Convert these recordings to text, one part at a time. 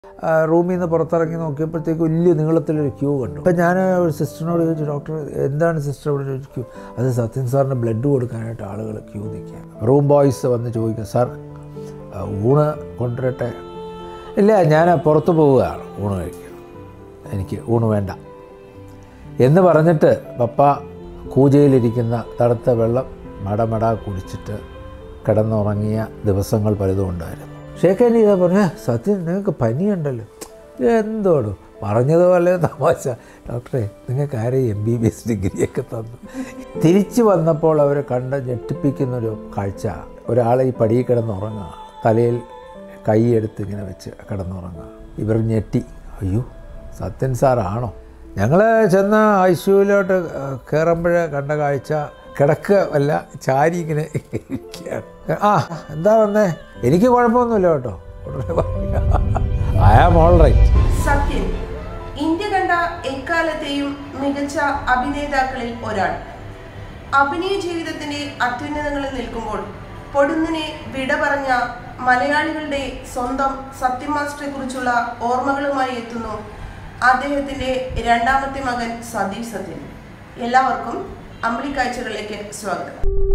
ആ, റൂമിൽ നിന്ന് പുറത്തിറങ്ങി നോക്കിയപ്പോഴത്തേക്ക് വലിയ നീളത്തിലൊരു ക്യൂ കണ്ടു അപ്പം ഞാൻ ഒരു സിസ്റ്ററിനോട് ചോദിച്ചു ഡോക്ടർ എന്താണ് സിസ്റ്റർ ഇവിടെ ചോദിച്ചു ക്യൂ അത് സത്യൻ സാറിന് ബ്ലഡ് കൊടുക്കാനായിട്ട് ആളുകൾ ക്യൂ നിൽക്കുക റൂം ബോയ്സ് വന്ന് ചോദിക്കുക സാർ ആ, ഊണ് കൊണ്ടുവരട്ടെ ഇല്ല ഞാൻ പുറത്ത് പോവുകയാണ് ഊണ് കഴിക്കാൻ എനിക്ക് ഊണ് വേണ്ട എന്ന് പറഞ്ഞിട്ട് പപ്പ കൂജയിലിരിക്കുന്ന തണുത്ത വെള്ളം മടമട കുടിച്ചിട്ട് കിടന്നുറങ്ങിയ ദിവസങ്ങൾ പലതും ഉണ്ടായിരുന്നു ഷേഖാൻ ഇതാ പറഞ്ഞ സത്യം നിങ്ങൾക്ക് പനിയുണ്ടല്ലോ എന്തോടും പറഞ്ഞതുപോലെ തമാശ ഡോക്ടറെ നിങ്ങൾക്ക് ആരെയും എം ബി ബി എസ് ഡിഗ്രിയൊക്കെ തന്നു തിരിച്ചു വന്നപ്പോൾ അവർ കണ്ട് ഞെട്ടിപ്പിക്കുന്നൊരു കാഴ്ച ഒരാളെ ഈ പടിയിൽ കിടന്നുറങ്ങുക തലയിൽ കൈയെടുത്ത് ഇങ്ങനെ വെച്ച് കിടന്നുറങ്ങുക ഇവർ ഞെട്ടി അയ്യോ സത്യൻ സാറാണോ ഞങ്ങൾ ചെന്ന് ഐ സിയുവിലോട്ട് കയറുമ്പോൾ കണ്ട കാഴ്ച കിടക്കുക അല്ല ചാരി ഇങ്ങനെ ഇരിക്കുകയാണ് ആ എന്താ വന്നേ എനിക്ക് കുഴപ്പമൊന്നുമില്ല കേട്ടോ I am all right Sathyan India കണ്ട എക്കാലത്തെയും മികച്ച അഭിനേതാക്കളിൽ ഒരാൾ അഭിനയ ജീവിതത്തിന്റെ അത്യുന്നതങ്ങളിൽ നിൽക്കുമ്പോൾ പൊടുന്നിനെ വിട പറഞ്ഞ മലയാളികളുടെ സ്വന്തം സത്യം മാസ്റ്ററെ കുറിച്ചുള്ള ഓർമ്മകളുമായി എത്തുന്നു അദ്ദേഹത്തിന്റെ രണ്ടാമത്തെ മകൻ സതീഷ് സത്യൻ എല്ലാവർക്കും അമ്പിളി കാഴ്ചകളിലേക്ക് സ്വാഗതം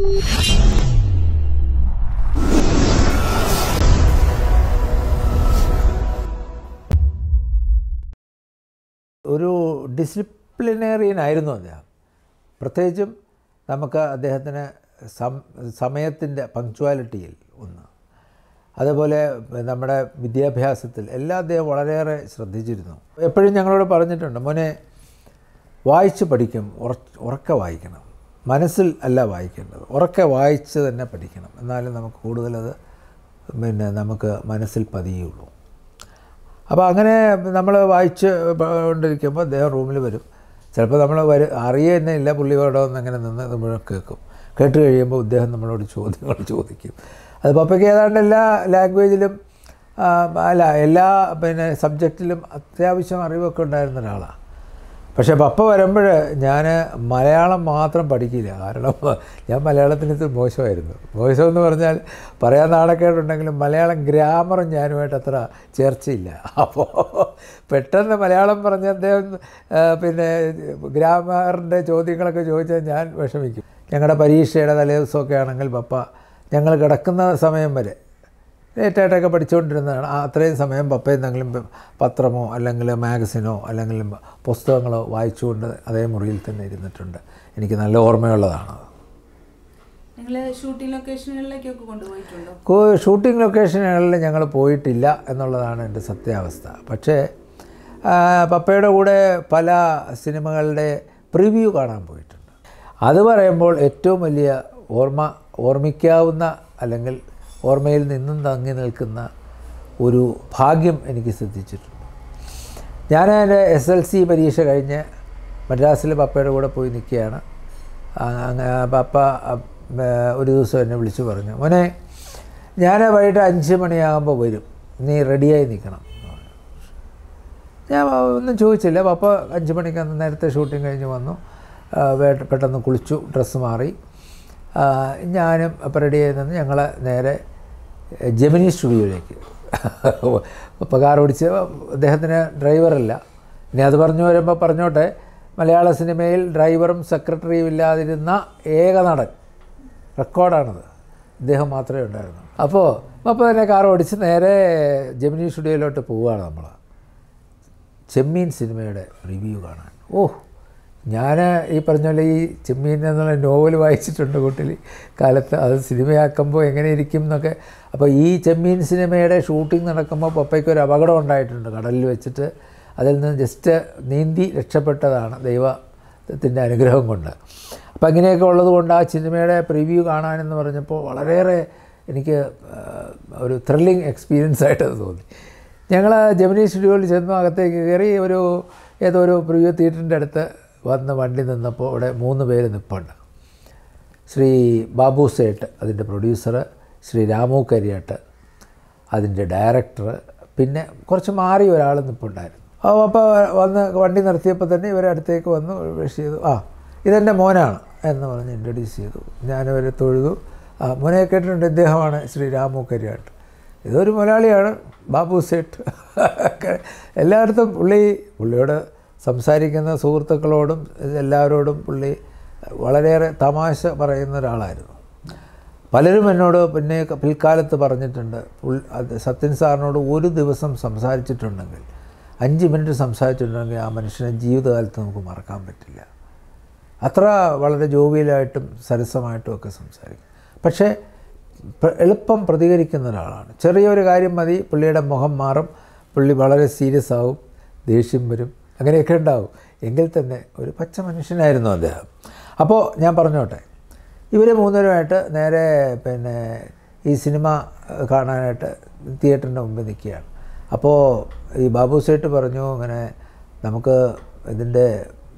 ഒരു ഡിസിപ്ലിനേറിയൻ ആയിരുന്നു അദ്ദേഹം പ്രത്യേകിച്ചും നമുക്ക് അദ്ദേഹത്തിന് സം സമയത്തിൻ്റെ പങ്ക്ച്വാലിറ്റിയിൽ ഒന്ന് അതുപോലെ നമ്മുടെ വിദ്യാഭ്യാസത്തിൽ എല്ലാം അദ്ദേഹം വളരെയേറെ ശ്രദ്ധിച്ചിരുന്നു എപ്പോഴും ഞങ്ങളോട് പറഞ്ഞിട്ടുണ്ട് മോനെ വായിച്ച് പഠിക്കും ഉറ- ഉറക്കെ വായിക്കണം മനസ്സിൽ അല്ല വായിക്കേണ്ടത് ഉറക്കെ വായിച്ച് തന്നെ പഠിക്കണം എന്നാലും നമുക്ക് കൂടുതലത് പിന്നെ നമുക്ക് മനസ്സിൽ പതിയുള്ളൂ അപ്പോൾ അങ്ങനെ നമ്മൾ വായിച്ച് കൊണ്ടിരിക്കുമ്പോൾ അദ്ദേഹം റൂമിൽ വരും ചിലപ്പോൾ നമ്മൾ വരും അറിയുക തന്നെ ഇല്ല പുള്ളി അവിടെ വന്ന് അങ്ങനെ നിന്ന് നമ്മൾ കേൾക്കും കേട്ട് കഴിയുമ്പോൾ ഇദ്ദേഹം നമ്മളോട് ചോദ്യങ്ങൾ ചോദിക്കും അത് പപ്പയ്ക്ക് ഏതാണ്ട് എല്ലാ ലാംഗ്വേജിലും ആ, അല്ല എല്ലാ പിന്നെ സബ്ജക്റ്റിലും അത്യാവശ്യം അറിവൊക്കെ ഉണ്ടായിരുന്ന ഒരാളാണ് പക്ഷേ പപ്പ വരുമ്പോൾ ഞാൻ മലയാളം മാത്രം പഠിക്കില്ല കാരണം ഞാൻ മലയാളത്തിന് ഇത്തിരി മോശമായിരുന്നു മോശം എന്ന് പറഞ്ഞാൽ പറയാൻ നാണക്കേടുണ്ടെങ്കിലും മലയാളം ഗ്രാമറും ഞാനുമായിട്ട് അത്ര ചേർച്ചയില്ല അപ്പോൾ പെട്ടെന്ന് മലയാളം പറഞ്ഞ അദ്ദേഹം ആ, പിന്നെ ഗ്രാമറിൻ്റെ ചോദ്യങ്ങളൊക്കെ ചോദിച്ചാൽ ഞാൻ വിഷമിക്കും ഞങ്ങളുടെ പരീക്ഷയുടെ തലേദിവസമൊക്കെ ആണെങ്കിൽ പപ്പ ഞങ്ങൾ കിടക്കുന്ന സമയം വരെ ലേറ്റായിട്ടൊക്കെ പഠിച്ചുകൊണ്ടിരുന്നതാണ് ആ അത്രയും സമയം പപ്പ എന്തെങ്കിലും പ- പത്രമോ അല്ലെങ്കിൽ മാഗസിനോ അല്ലെങ്കിൽ പുസ്തകങ്ങളോ വായിച്ചുകൊണ്ട് അതേ മുറിയിൽ തന്നെ ഇരുന്നിട്ടുണ്ട് എനിക്ക് നല്ല ഓർമ്മയുള്ളതാണ് നിങ്ങൾ ഷൂട്ടിംഗ് ലൊക്കേഷനുകളിലേക്കൊക്കെ കൊണ്ടുപോയിട്ടുണ്ടോ കോ- ഷൂട്ടിംഗ് ലൊക്കേഷനുകളിൽ ഞങ്ങൾ പോയിട്ടില്ല എന്നുള്ളതാണ് എൻ്റെ സത്യാവസ്ഥ പക്ഷേ ആ, പപ്പയുടെ കൂടെ പല സിനിമകളുടെ പ്രിവ്യൂ കാണാൻ പോയിട്ടുണ്ട് അത് പറയുമ്പോൾ ഏറ്റവും വലിയ ഓർമ്മ ഓർമ്മിക്കാവുന്ന അല്ലെങ്കിൽ ഓർമ്മയിൽ നിന്നും തങ്ങി നിൽക്കുന്ന ഒരു ഭാഗ്യം എനിക്ക് സിദ്ധിച്ചിട്ടുണ്ട് ഞാൻ എൻ്റെ എസ് എൽ സി പരീക്ഷ കഴിഞ്ഞ് മദ്രാസിൽ പപ്പയുടെ കൂടെ പോയി നിൽക്കുകയാണ് ആ, അങ്ങ് പപ്പ ആ, ഒരു ദിവസം എന്നെ വിളിച്ചു പറഞ്ഞു മോനെ ഞാൻ വൈകിട്ട് അഞ്ച് മണിയാകുമ്പോൾ വരും നീ റെഡിയായി നിൽക്കണം എന്ന് പറഞ്ഞു. ഞാൻ ഒന്നും ചോദിച്ചില്ല പപ്പ അഞ്ച് മണിക്ക് അന്ന് നേരത്തെ ഷൂട്ടിംഗ് കഴിഞ്ഞ് വന്നു ആ, വേ- പെട്ടെന്ന് കുളിച്ചു ഡ്രസ്സ് മാറി ആ, ഞാനും അപ്പം റെഡി ആയി നിന്ന് ഞങ്ങൾ നേരെ ജെമിനി സ്റ്റുഡിയോയിലേക്ക് അപ്പോൾ കാർ ഓടിച്ച് അദ്ദേഹത്തിന് ഡ്രൈവറില്ല ഇനി അത് പറഞ്ഞു വരുമ്പോൾ പറഞ്ഞോട്ടെ മലയാള സിനിമയിൽ ഡ്രൈവറും സെക്രട്ടറിയും ഇല്ലാതിരുന്ന ഏക നടൻ റെക്കോർഡാണത് ഇദ്ദേഹം മാത്രമേ ഉണ്ടായിരുന്നു അപ്പോൾ അപ്പോൾ തന്നെ കാർ ഓടിച്ച് നേരെ ജെമിനി സ്റ്റുഡിയോയിലോട്ട് പോവുകയാണ് നമ്മൾ ചെമ്മീൻ സിനിമയുടെ റിവ്യൂ കാണാൻ ഓ ഞാൻ ഈ പറഞ്ഞ പോലെ ഈ ചെമ്മീൻ എന്നുള്ള നോവൽ വായിച്ചിട്ടുണ്ട് കൂട്ടിൽ കാലത്ത് അത് സിനിമയാക്കുമ്പോൾ എങ്ങനെ ഇരിക്കും എന്നൊക്കെ അപ്പോൾ ഈ ചെമ്മീൻ സിനിമയുടെ ഷൂട്ടിംഗ് നടക്കുമ്പോൾ പപ്പയ്ക്ക് ഒരു അപകടം ഉണ്ടായിട്ടുണ്ട് കടലിൽ വെച്ചിട്ട് അതിൽ നിന്ന് ജസ്റ്റ് നീന്തി രക്ഷപ്പെട്ടതാണ് ദൈവത്തിൻ്റെ അനുഗ്രഹം കൊണ്ട് അപ്പോൾ അങ്ങനെയൊക്കെ ഉള്ളത് കൊണ്ട് ആ സിനിമയുടെ പ്രിവ്യൂ കാണാനെന്ന് പറഞ്ഞപ്പോൾ വളരെയേറെ എനിക്ക് ആ, ഒരു ത്രില്ലിങ് എക്സ്പീരിയൻസ് ആയിട്ട് അത് തോന്നി ഞങ്ങൾ ജമിനി സ്റ്റുഡിയോയിൽ ചെന്നു അകത്തേക്ക് കയറി ഒരു ഏതോ ഒരു പ്രിവ്യൂ തിയേറ്ററിൻ്റെ അടുത്ത് വന്ന് വണ്ടി നിന്നപ്പോൾ ഇവിടെ മൂന്ന് പേര് നിൽപ്പുണ്ട് ശ്രീ ബാബു സേട്ട് അതിൻ്റെ പ്രൊഡ്യൂസർ ശ്രീ രാമു കരിയാട്ട് അതിൻ്റെ ഡയറക്ടർ പിന്നെ കുറച്ച് മാറി ഒരാൾ നിൽപ്പുണ്ടായിരുന്നു അപ്പോൾ വന്ന് വണ്ടി നിർത്തിയപ്പോൾ തന്നെ ഇവരെ അടുത്തേക്ക് വന്ന് വിഷ് ചെയ്തു ആ ഇതെൻ്റെ മോനാണ് എന്ന് പറഞ്ഞ് ഇൻട്രൊഡ്യൂസ് ചെയ്തു ഞാനവരെ തൊഴുതു ആ മോനെ കേട്ടിട്ടുണ്ട് ഇദ്ദേഹമാണ് ശ്രീ രാമു കരിയാട്ട് ഇതൊരു മലയാളിയാണ് ബാബു സേട്ട് ഒക്കെ എല്ലായിടത്തും പുള്ളി പുള്ളിയോട് സംസാരിക്കുന്ന സുഹൃത്തുക്കളോടും എല്ലാവരോടും പുള്ളി വളരെയേറെ തമാശ പറയുന്ന ഒരാളായിരുന്നു പലരും എന്നോട് പിന്നെ പിൽക്കാലത്ത് പറഞ്ഞിട്ടുണ്ട് പുൾ അത് സത്യൻ സാറിനോട് ഒരു ദിവസം സംസാരിച്ചിട്ടുണ്ടെങ്കിൽ അഞ്ച് മിനിറ്റ് സംസാരിച്ചിട്ടുണ്ടെങ്കിൽ ആ മനുഷ്യനെ ജീവിതകാലത്ത് നമുക്ക് മറക്കാൻ പറ്റില്ല അത്ര വളരെ ജോവിയലായിട്ടും സരസമായിട്ടും ഒക്കെ സംസാരിക്കും പക്ഷേ പ്ര- എളുപ്പം പ്രതികരിക്കുന്ന ഒരാളാണ് ചെറിയൊരു കാര്യം മതി പുള്ളിയുടെ മുഖം മാറും പുള്ളി വളരെ സീരിയസ് ആവും ദേഷ്യം വരും അങ്ങനെയൊക്കെ ഉണ്ടാവും എങ്കിൽ തന്നെ ഒരു പച്ച മനുഷ്യനായിരുന്നു അദ്ദേഹം അപ്പോൾ ഞാൻ പറഞ്ഞോട്ടെ ഇവർ മൂന്നുപേരുമായിട്ട് നേരെ പിന്നെ ഈ സിനിമ ഏഹ്, കാണാനായിട്ട് തിയേറ്ററിൻ്റെ മുമ്പിൽ നിൽക്കുകയാണ് അപ്പോൾ ഈ ബാബു സേട്ട് പറഞ്ഞു അങ്ങനെ നമുക്ക് ഇതിൻ്റെ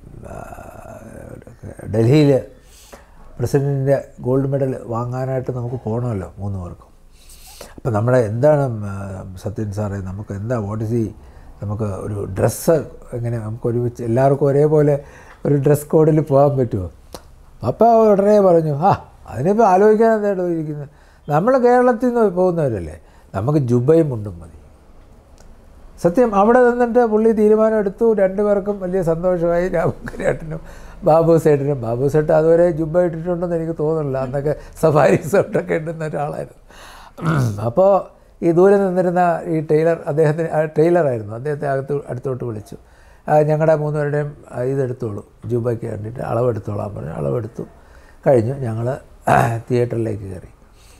ഡൽഹിയിൽ പ്രസിഡൻറ്റിൻ്റെ ഗോൾഡ് മെഡൽ വാങ്ങാനായിട്ട് നമുക്ക് പോകണമല്ലോ മൂന്ന് പേർക്കും അപ്പം നമ്മുടെ എന്താണ് ആ, സത്യൻ സാറേ നമുക്ക് എന്താ വാട്ട് ഇസ് ഈ നമുക്ക് ഒരു ഡ്രസ്സ് എങ്ങനെ നമുക്ക് ഒരുമിച്ച് എല്ലാവർക്കും ഒരേപോലെ ഒരു ഡ്രസ് കോഡിൽ പോകാൻ പറ്റുമോ പപ്പ ഉടനെ പറഞ്ഞു ആ അതിനിപ്പോൾ ആലോചിക്കാൻ എന്താണോ ഇരിക്കുന്നത് നമ്മൾ കേരളത്തിൽ നിന്ന് പോകുന്നവരല്ലേ നമുക്ക് ജുബയും മുണ്ടും മതി സത്യം അവിടെ നിന്നിട്ട് പുള്ളി തീരുമാനം എടുത്തു രണ്ടുപേർക്കും വലിയ സന്തോഷമായി രാമകരിയാട്ടനും ബാബു സേട്ടിനും ബാബു സേട്ട് അതുവരെ ജുബ ഇട്ടിട്ടുണ്ടെന്ന് എനിക്ക് തോന്നുന്നില്ല അന്നൊക്കെ സഫാരി സൗട്ടൊക്കെ ഇടുന്ന ഒരാളായിരുന്നു അപ്പോൾ ഈ ദൂരെ നിന്നിരുന്ന ഈ ടൈലർ അദ്ദേഹത്തിന് ആ ടൈലറായിരുന്നു അദ്ദേഹത്തെ അകത്ത് അടുത്തോട്ട് വിളിച്ചു ആ, ഞങ്ങളുടെ മൂന്നുപേരുടെയും ആ, ഇതെടുത്തോളൂ ജുബയ്ക്ക് വേണ്ടിയിട്ട് അളവെടുത്തോളാൻ പറഞ്ഞു അളവെടുത്തു കഴിഞ്ഞു ഞങ്ങൾ തിയേറ്ററിലേക്ക് കയറി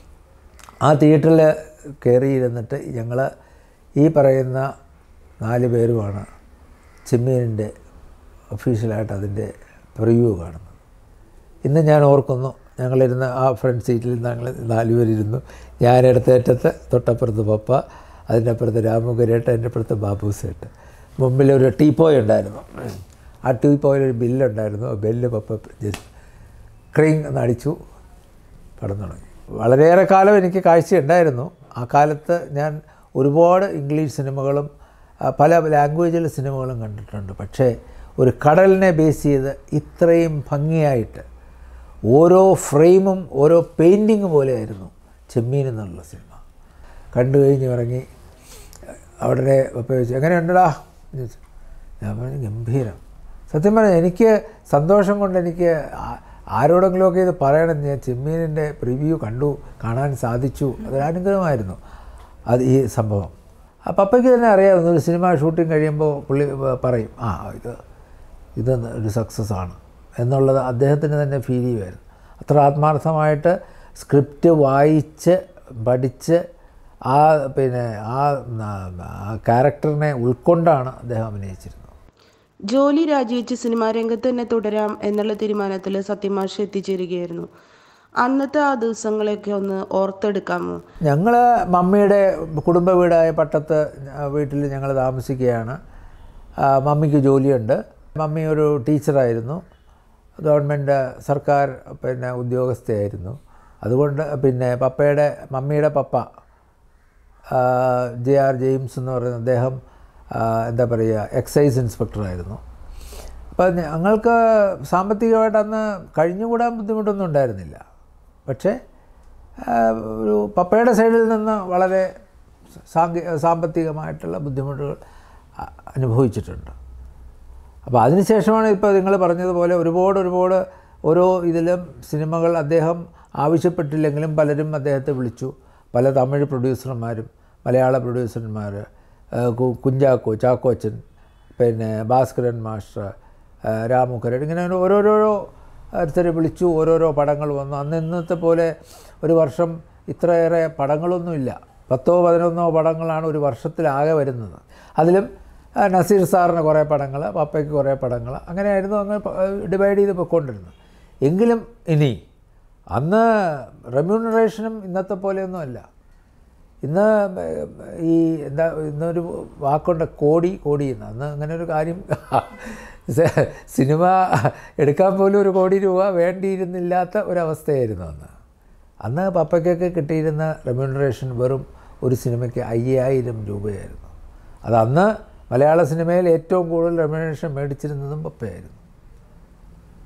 ആ തിയേറ്ററിൽ കയറിയിരുന്നിട്ട് ഞങ്ങൾ ഈ പറയുന്ന നാല് പേരുമാണ് ചെമ്മീനിൻ്റെ ഒഫീഷ്യലായിട്ട് അതിൻ്റെ പ്രിവ്യൂ കാണുന്നത് ഇന്ന് ഞാൻ ഓർക്കുന്നു ഞങ്ങളിരുന്ന ആ ഫ്രണ്ട് സീറ്റിൽ ഞങ്ങൾ നാലുപേരിരുന്നു ഞാൻ ഇടത്തേറ്റത്ത് തൊട്ടപ്പുറത്ത് പപ്പ അതിൻ്റെ അപ്പുറത്ത് രാമുകരേട്ട് അതിൻ്റെ അപ്പുറത്ത് ബാബു സേട്ട് മുമ്പിലൊരു ടീപ്പോയ് ഉണ്ടായിരുന്നു ആ ടീപ്പോയിൽ ഒരു ബില്ലുണ്ടായിരുന്നു ആ ബെല്ല് പപ്പ ജസ്റ്റ് ക്രീങ് എന്ന് അടിച്ചു പടം തുടങ്ങി വളരെയേറെ കാലം എനിക്ക് കാഴ്ചയുണ്ടായിരുന്നു ആ കാലത്ത് ഞാൻ ഒരുപാട് ഇംഗ്ലീഷ് സിനിമകളും ആ, പല ലാംഗ്വേജിലെ സിനിമകളും കണ്ടിട്ടുണ്ട് പക്ഷേ ഒരു കടലിനെ ബേസ് ചെയ്ത് ഇത്രയും ഭംഗിയായിട്ട് ഓരോ ഫ്രെയിമും ഓരോ പെയിൻറ്റിങ് പോലെയായിരുന്നു ചെമ്മീൻ എന്നുള്ള സിനിമ കണ്ടു കഴിഞ്ഞ് ഇറങ്ങി അവിടെ പപ്പ ചോദിച്ചു എങ്ങനെയുണ്ടടാ എന്ന് ചോദിച്ചു. ഞാൻ പറഞ്ഞു ഗംഭീരം സത്യം പറഞ്ഞാൽ എനിക്ക് സന്തോഷം കൊണ്ട് എനിക്ക് ആ- ആരോടെങ്കിലുമൊക്കെ ഇത് പറയണം ഞാൻ ചെമ്മീനിൻ്റെ പ്രിവ്യൂ കണ്ടു കാണാൻ സാധിച്ചു അതൊരു അനുഗ്രഹമായിരുന്നു അത് ഈ സംഭവം ആ പപ്പയ്ക്ക് തന്നെ അറിയാമായിരുന്നു ഒരു സിനിമ ഷൂട്ടിംഗ് കഴിയുമ്പോൾ പുള്ളി പ- പറയും ആ ഇത് ഇത് ഒരു സക്സസ് ആണ് എന്നുള്ളത് അദ്ദേഹത്തിന് തന്നെ ഫീൽ ചെയ്യുമായിരുന്നു അത്ര ആത്മാർത്ഥമായിട്ട് സ്ക്രിപ്റ്റ് വായിച്ച് പഠിച്ച് ആ പിന്നെ ആ ആ ക്യാരക്ടറിനെ ഉൾക്കൊണ്ടാണ് അദ്ദേഹം അഭിനയിച്ചിരുന്നത് ജോലി രാജിവെച്ച് സിനിമാ രംഗത്ത് തന്നെ തുടരാം എന്നുള്ള തീരുമാനത്തിൽ സത്യമാഷ എത്തിച്ചേരുകയായിരുന്നു അന്നത്തെ ആ ദിവസങ്ങളെയൊക്കെ ഒന്ന് ഓർത്തെടുക്കാമോ ഞങ്ങൾ മമ്മിയുടെ കുടുംബ വീടായ പട്ടത്ത് വീട്ടിൽ ഞങ്ങൾ താമസിക്കുകയാണ് ആ, മമ്മിക്ക് ജോലിയുണ്ട് മമ്മി ഒരു ടീച്ചറായിരുന്നു ഗവൺമെൻറ് സർക്കാർ പിന്നെ ഉദ്യോഗസ്ഥയായിരുന്നു അതുകൊണ്ട് പിന്നെ പപ്പയുടെ മമ്മിയുടെ പപ്പ ജെ ആർ ജെയിംസ് എന്ന് പറയുന്ന അദ്ദേഹം ആ, എന്താ പറയുക എക്സൈസ് ഇൻസ്പെക്ടറായിരുന്നു അപ്പോൾ ഞങ്ങൾക്ക് സാമ്പത്തികമായിട്ട് അന്ന് കഴിഞ്ഞുകൂടാൻ ബുദ്ധിമുട്ടൊന്നും ഉണ്ടായിരുന്നില്ല പക്ഷേ ആ, ഒരു പപ്പയുടെ സൈഡിൽ നിന്ന് വളരെ സാങ്കേ സാമ്പത്തികമായിട്ടുള്ള ബുദ്ധിമുട്ടുകൾ അ- അനുഭവിച്ചിട്ടുണ്ട് അപ്പോൾ അതിനുശേഷമാണ് ഇപ്പോൾ നിങ്ങൾ പറഞ്ഞതുപോലെ ഒരുപാട് ഒരുപാട് ഓരോ ഇതിലും സിനിമകൾ അദ്ദേഹം ആവശ്യപ്പെട്ടില്ലെങ്കിലും പലരും അദ്ദേഹത്തെ വിളിച്ചു പല തമിഴ് പ്രൊഡ്യൂസർമാരും മലയാള പ്രൊഡ്യൂസർമാർ കുഞ്ചാക്കോ ചാക്കോച്ചൻ പിന്നെ ഭാസ്കരൻ മാസ്റ്റർ ആ, രാമുഖരൻ ഇങ്ങനെ ഓരോരോരോ അടുത്തരെ വിളിച്ചു ഓരോരോ പടങ്ങൾ വന്നു അന്ന് ഇന്നത്തെ പോലെ ഒരു വർഷം ഇത്രയേറെ പടങ്ങളൊന്നുമില്ല പത്തോ പതിനൊന്നോ പടങ്ങളാണ് ഒരു വർഷത്തിലാകെ വരുന്നത് അതിലും ആ, നസീർ സാറിന് കുറേ പടങ്ങൾ പപ്പയ്ക്ക് കുറേ പടങ്ങൾ അങ്ങനെയായിരുന്നു അങ്ങ് ഡിവൈഡ് ചെയ്ത് പൊയ്ക്കൊണ്ടിരുന്നത് എങ്കിലും ഇനി അന്ന് റെമ്യൂണറേഷനും ഇന്നത്തെ പോലെയൊന്നും അല്ല ഇന്ന് ഈ എന്താ ഇന്നൊരു വാക്കുണ്ട് കോടി കോടി എന്ന് അന്ന് അങ്ങനെ ഒരു കാര്യം സ- സിനിമ എടുക്കാൻ പോലും ഒരു കോടി രൂപ വേണ്ടിയിരുന്നില്ലാത്ത ഒരവസ്ഥയായിരുന്നു അന്ന് അന്ന് പപ്പയ്ക്കൊക്കെ കിട്ടിയിരുന്ന റെമ്യൂണറേഷൻ വെറും ഒരു സിനിമയ്ക്ക് അയ്യായിരം രൂപയായിരുന്നു അത് അന്ന് മലയാള സിനിമയിൽ ഏറ്റവും കൂടുതൽ റെമ്യൂണറേഷൻ മേടിച്ചിരുന്നതും പപ്പയായിരുന്നു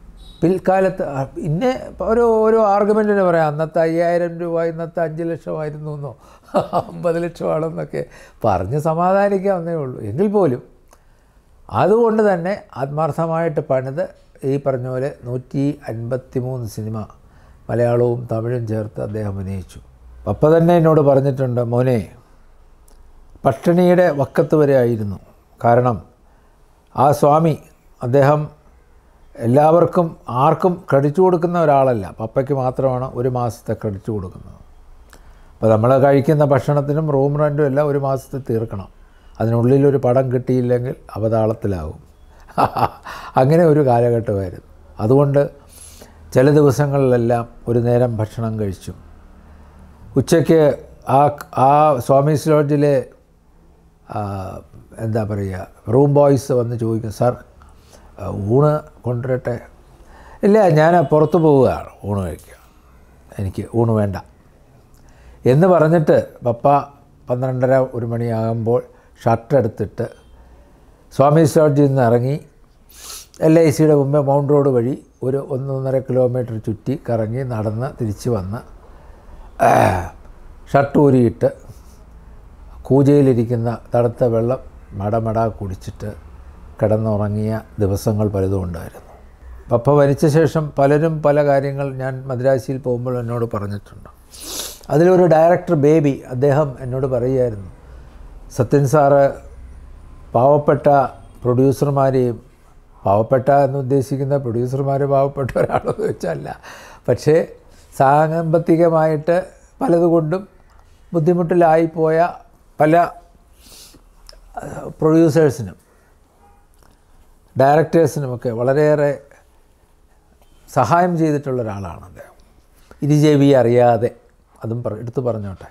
പിൽക്കാലത്ത് ആ, ഇന്നെ ഒരു ഓരോ ആർഗ്യുമെൻറ്റിന് പറയാം അന്നത്തെ അയ്യായിരം രൂപ ഇന്നത്തെ അഞ്ച് ലക്ഷമായിരുന്നു എന്നോ അമ്പത് ലക്ഷമാണെന്നൊക്കെ പറഞ്ഞ് സമാധാനിക്കാവുന്നേ ഉള്ളൂ എങ്കിൽ പോലും അതുകൊണ്ട് തന്നെ ആത്മാർത്ഥമായിട്ട് പണിത് ഈ പറഞ്ഞ പോലെ നൂറ്റി അൻപത്തി മൂന്ന് സിനിമ മലയാളവും തമിഴും ചേർത്ത് അദ്ദേഹം അഭിനയിച്ചു പപ്പ തന്നെ എന്നോട് പറഞ്ഞിട്ടുണ്ട് മോനെ പട്ടിണിയുടെ വക്കത്ത് വരെ ആയിരുന്നു കാരണം ആ സ്വാമി അദ്ദേഹം എല്ലാവർക്കും ആർക്കും ക്രെഡിറ്റ് കൊടുക്കുന്ന ഒരാളല്ല പപ്പയ്ക്ക് മാത്രമാണ് ഒരു മാസത്തെ ക്രെഡിറ്റ് കൊടുക്കുന്നത് അപ്പോൾ നമ്മൾ കഴിക്കുന്ന ഭക്ഷണത്തിനും റൂം റെൻറ്റും എല്ലാം ഒരു മാസത്തെ തീർക്കണം അതിനുള്ളിൽ ഒരു പടം കിട്ടിയില്ലെങ്കിൽ അവതാളത്തിലാകും അങ്ങനെ ഒരു കാലഘട്ടമായിരുന്നു അതുകൊണ്ട് ചില ദിവസങ്ങളിലെല്ലാം ഒരു നേരം ഭക്ഷണം കഴിച്ചു ഉച്ചയ്ക്ക് ആ ആ സ്വാമീസ് ലോഡ്ജിലെ ആ, എന്താ പറയുക റൂം ബോയ്സ് വന്ന് ചോദിക്കും സാർ ആ, ഊണ് കൊണ്ടുവരട്ടെ ഇല്ല ഞാൻ പുറത്ത് പോവുകയാണ് ഊണ് കഴിക്കുക എനിക്ക് ഊണ് വേണ്ട എന്ന് പറഞ്ഞിട്ട് പപ്പ പന്ത്രണ്ടര ഒരു മണിയാകുമ്പോൾ ഷർട്ട് എടുത്തിട്ട് സ്വാമി ലോഡ്ജിൽ നിന്ന് ഇറങ്ങി എൽ ഐ സിയുടെ മുമ്പേ മൗണ്ട് റോഡ് വഴി ഒരു ഒന്നൊന്നര കിലോമീറ്റർ ചുറ്റി കറങ്ങി നടന്ന് തിരിച്ച് വന്ന് ആ, ഷർട്ട് ഊരിയിട്ട് കൂജയിലിരിക്കുന്ന തണുത്ത വെള്ളം മടമട കുടിച്ചിട്ട് കിടന്നുറങ്ങിയ ദിവസങ്ങൾ പലതും ഉണ്ടായിരുന്നു പപ്പ മരിച്ച ശേഷം പലരും പല കാര്യങ്ങൾ ഞാൻ മദ്രാസിയിൽ പോകുമ്പോൾ എന്നോട് പറഞ്ഞിട്ടുണ്ട് അതിലൊരു ഡയറക്ടർ ബേബി അദ്ദേഹം എന്നോട് പറയുമായിരുന്നു സത്യൻ സാറ് പാവപ്പെട്ട പ്രൊഡ്യൂസർമാരെയും പാവപ്പെട്ട എന്ന് ഉദ്ദേശിക്കുന്ന പ്രൊഡ്യൂസർമാർ പാവപ്പെട്ടവരാണെന്ന് വെച്ചല്ല പക്ഷേ സാമ്പത്തികമായിട്ട് പലതുകൊണ്ടും ബുദ്ധിമുട്ടിലായിപ്പോയ പല പ്രൊഡ്യൂസേഴ്സിനും ഡയറക്ടേഴ്സിനുമൊക്കെ വളരെയേറെ സഹായം ചെയ്തിട്ടുള്ള ഒരാളാണ് അദ്ദേഹം ഇരുജേവി അറിയാതെ അതും പറ എടുത്തു പറഞ്ഞോട്ടെ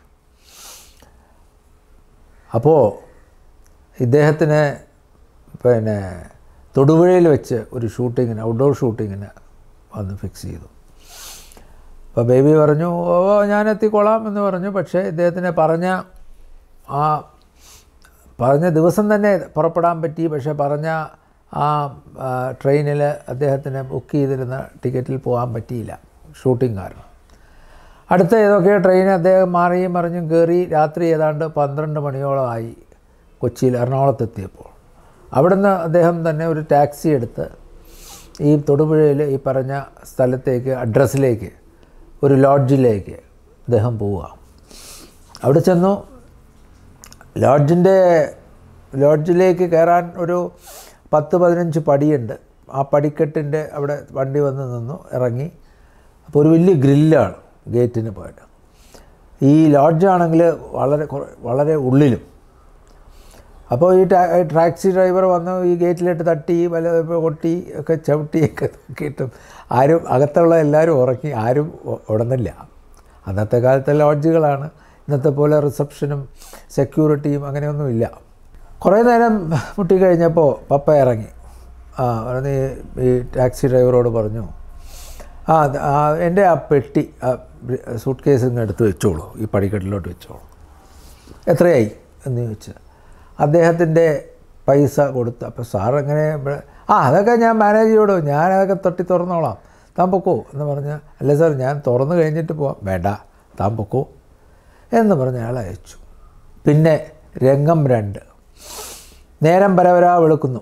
അപ്പോൾ ഇദ്ദേഹത്തിന് പിന്നെ തൊടുപുഴയിൽ വെച്ച് ഒരു ഷൂട്ടിങ്ങിന് ഔട്ട്ഡോർ ഷൂട്ടിങ്ങിന് വന്ന് ഫിക്സ് ചെയ്തു അപ്പോൾ ബേബി പറഞ്ഞു ഓ ഞാൻ എത്തിക്കോളാം എന്ന് പറഞ്ഞു പക്ഷേ ഇദ്ദേഹത്തിന് പറഞ്ഞ ആ പറഞ്ഞ ദിവസം തന്നെ പുറപ്പെടാൻ പറ്റി പക്ഷേ പറഞ്ഞ ആ ട്രെയിനിൽ അദ്ദേഹത്തിന് ബുക്ക് ചെയ്തിരുന്ന ടിക്കറ്റിൽ പോകാൻ പറ്റിയില്ല ഷൂട്ടിംഗ് കാരണം അടുത്ത ഏതൊക്കെയോ ട്രെയിൻ അദ്ദേഹം മാറിയും മറിഞ്ഞും കയറി രാത്രി ഏതാണ്ട് പന്ത്രണ്ട് മണിയോളമായി കൊച്ചിയിൽ എറണാകുളത്തെത്തിയപ്പോൾ അവിടുന്ന് അദ്ദേഹം തന്നെ ഒരു ടാക്സി എടുത്ത് ഈ തൊടുപുഴയിൽ ഈ പറഞ്ഞ സ്ഥലത്തേക്ക് അഡ്രസ്സിലേക്ക് ഒരു ലോഡ്ജിലേക്ക് അദ്ദേഹം പോവുക അവിടെ ചെന്നു ലോഡ്ജിൻ്റെ ലോഡ്ജിലേക്ക് കയറാൻ ഒരു പത്ത് പതിനഞ്ച് പടിയുണ്ട് ആ പടിക്കെട്ടിൻ്റെ അവിടെ വണ്ടി വന്ന് നിന്നു ഇറങ്ങി അപ്പോൾ ഒരു വലിയ ഗ്രില്ലാണ് ഗേറ്റിന് പോയിട്ട് ഈ ലോഡ്ജാണെങ്കിൽ വളരെ കുറ- വളരെ ഉള്ളിലും അപ്പോൾ ഈ ടാ ടാക്സി ഡ്രൈവർ വന്ന് ഈ ഗേറ്റിലിട്ട് തട്ടി വല കൊട്ടി ഒക്കെ ചവിട്ടിയൊക്കെ നോക്കിയിട്ടും ആരും അകത്തുള്ള എല്ലാവരും ഉറക്കി ആരും ഉ- ഉണർന്നില്ല അന്നത്തെ കാലത്തെ ലോഡ്ജുകളാണ് ഇന്നത്തെ പോലെ റിസപ്ഷനും സെക്യൂരിറ്റിയും അങ്ങനെയൊന്നുമില്ല കുറേ നേരം മുട്ടിക്കഴിഞ്ഞപ്പോൾ പപ്പ ഇറങ്ങി ആ പറഞ്ഞ് ഈ ടാക്സി ഡ്രൈവറോട് പറഞ്ഞു ആ അത് ആ എൻ്റെ ആ പെട്ടി ആ സൂട്ട് കേസ് ഇങ്ങ് എടുത്ത് വെച്ചോളൂ ഈ പടിക്കെട്ടിലോട്ട് വെച്ചോളൂ എത്രയായി എന്ന് ചോദിച്ചു അദ്ദേഹത്തിൻ്റെ പൈസ കൊടുത്ത് അപ്പോൾ സാർ എങ്ങനെ ഇവിടെ- ആ അതൊക്കെ ഞാൻ മാനേജ് ചെയ്തോളൂ ഞാൻ അതൊക്കെ തട്ടി തുറന്നോളാം താൻ പൊക്കോ എന്ന് പറഞ്ഞ് അല്ല സാർ ഞാൻ തുറന്ന് കഴിഞ്ഞിട്ട് പോവാം വേണ്ട താൻ പൊക്കോ എന്ന് പറഞ്ഞ് അയാൾ അയച്ചു പിന്നെ രംഗം രണ്ട് നേരം പരവരാ വെളുക്കുന്നു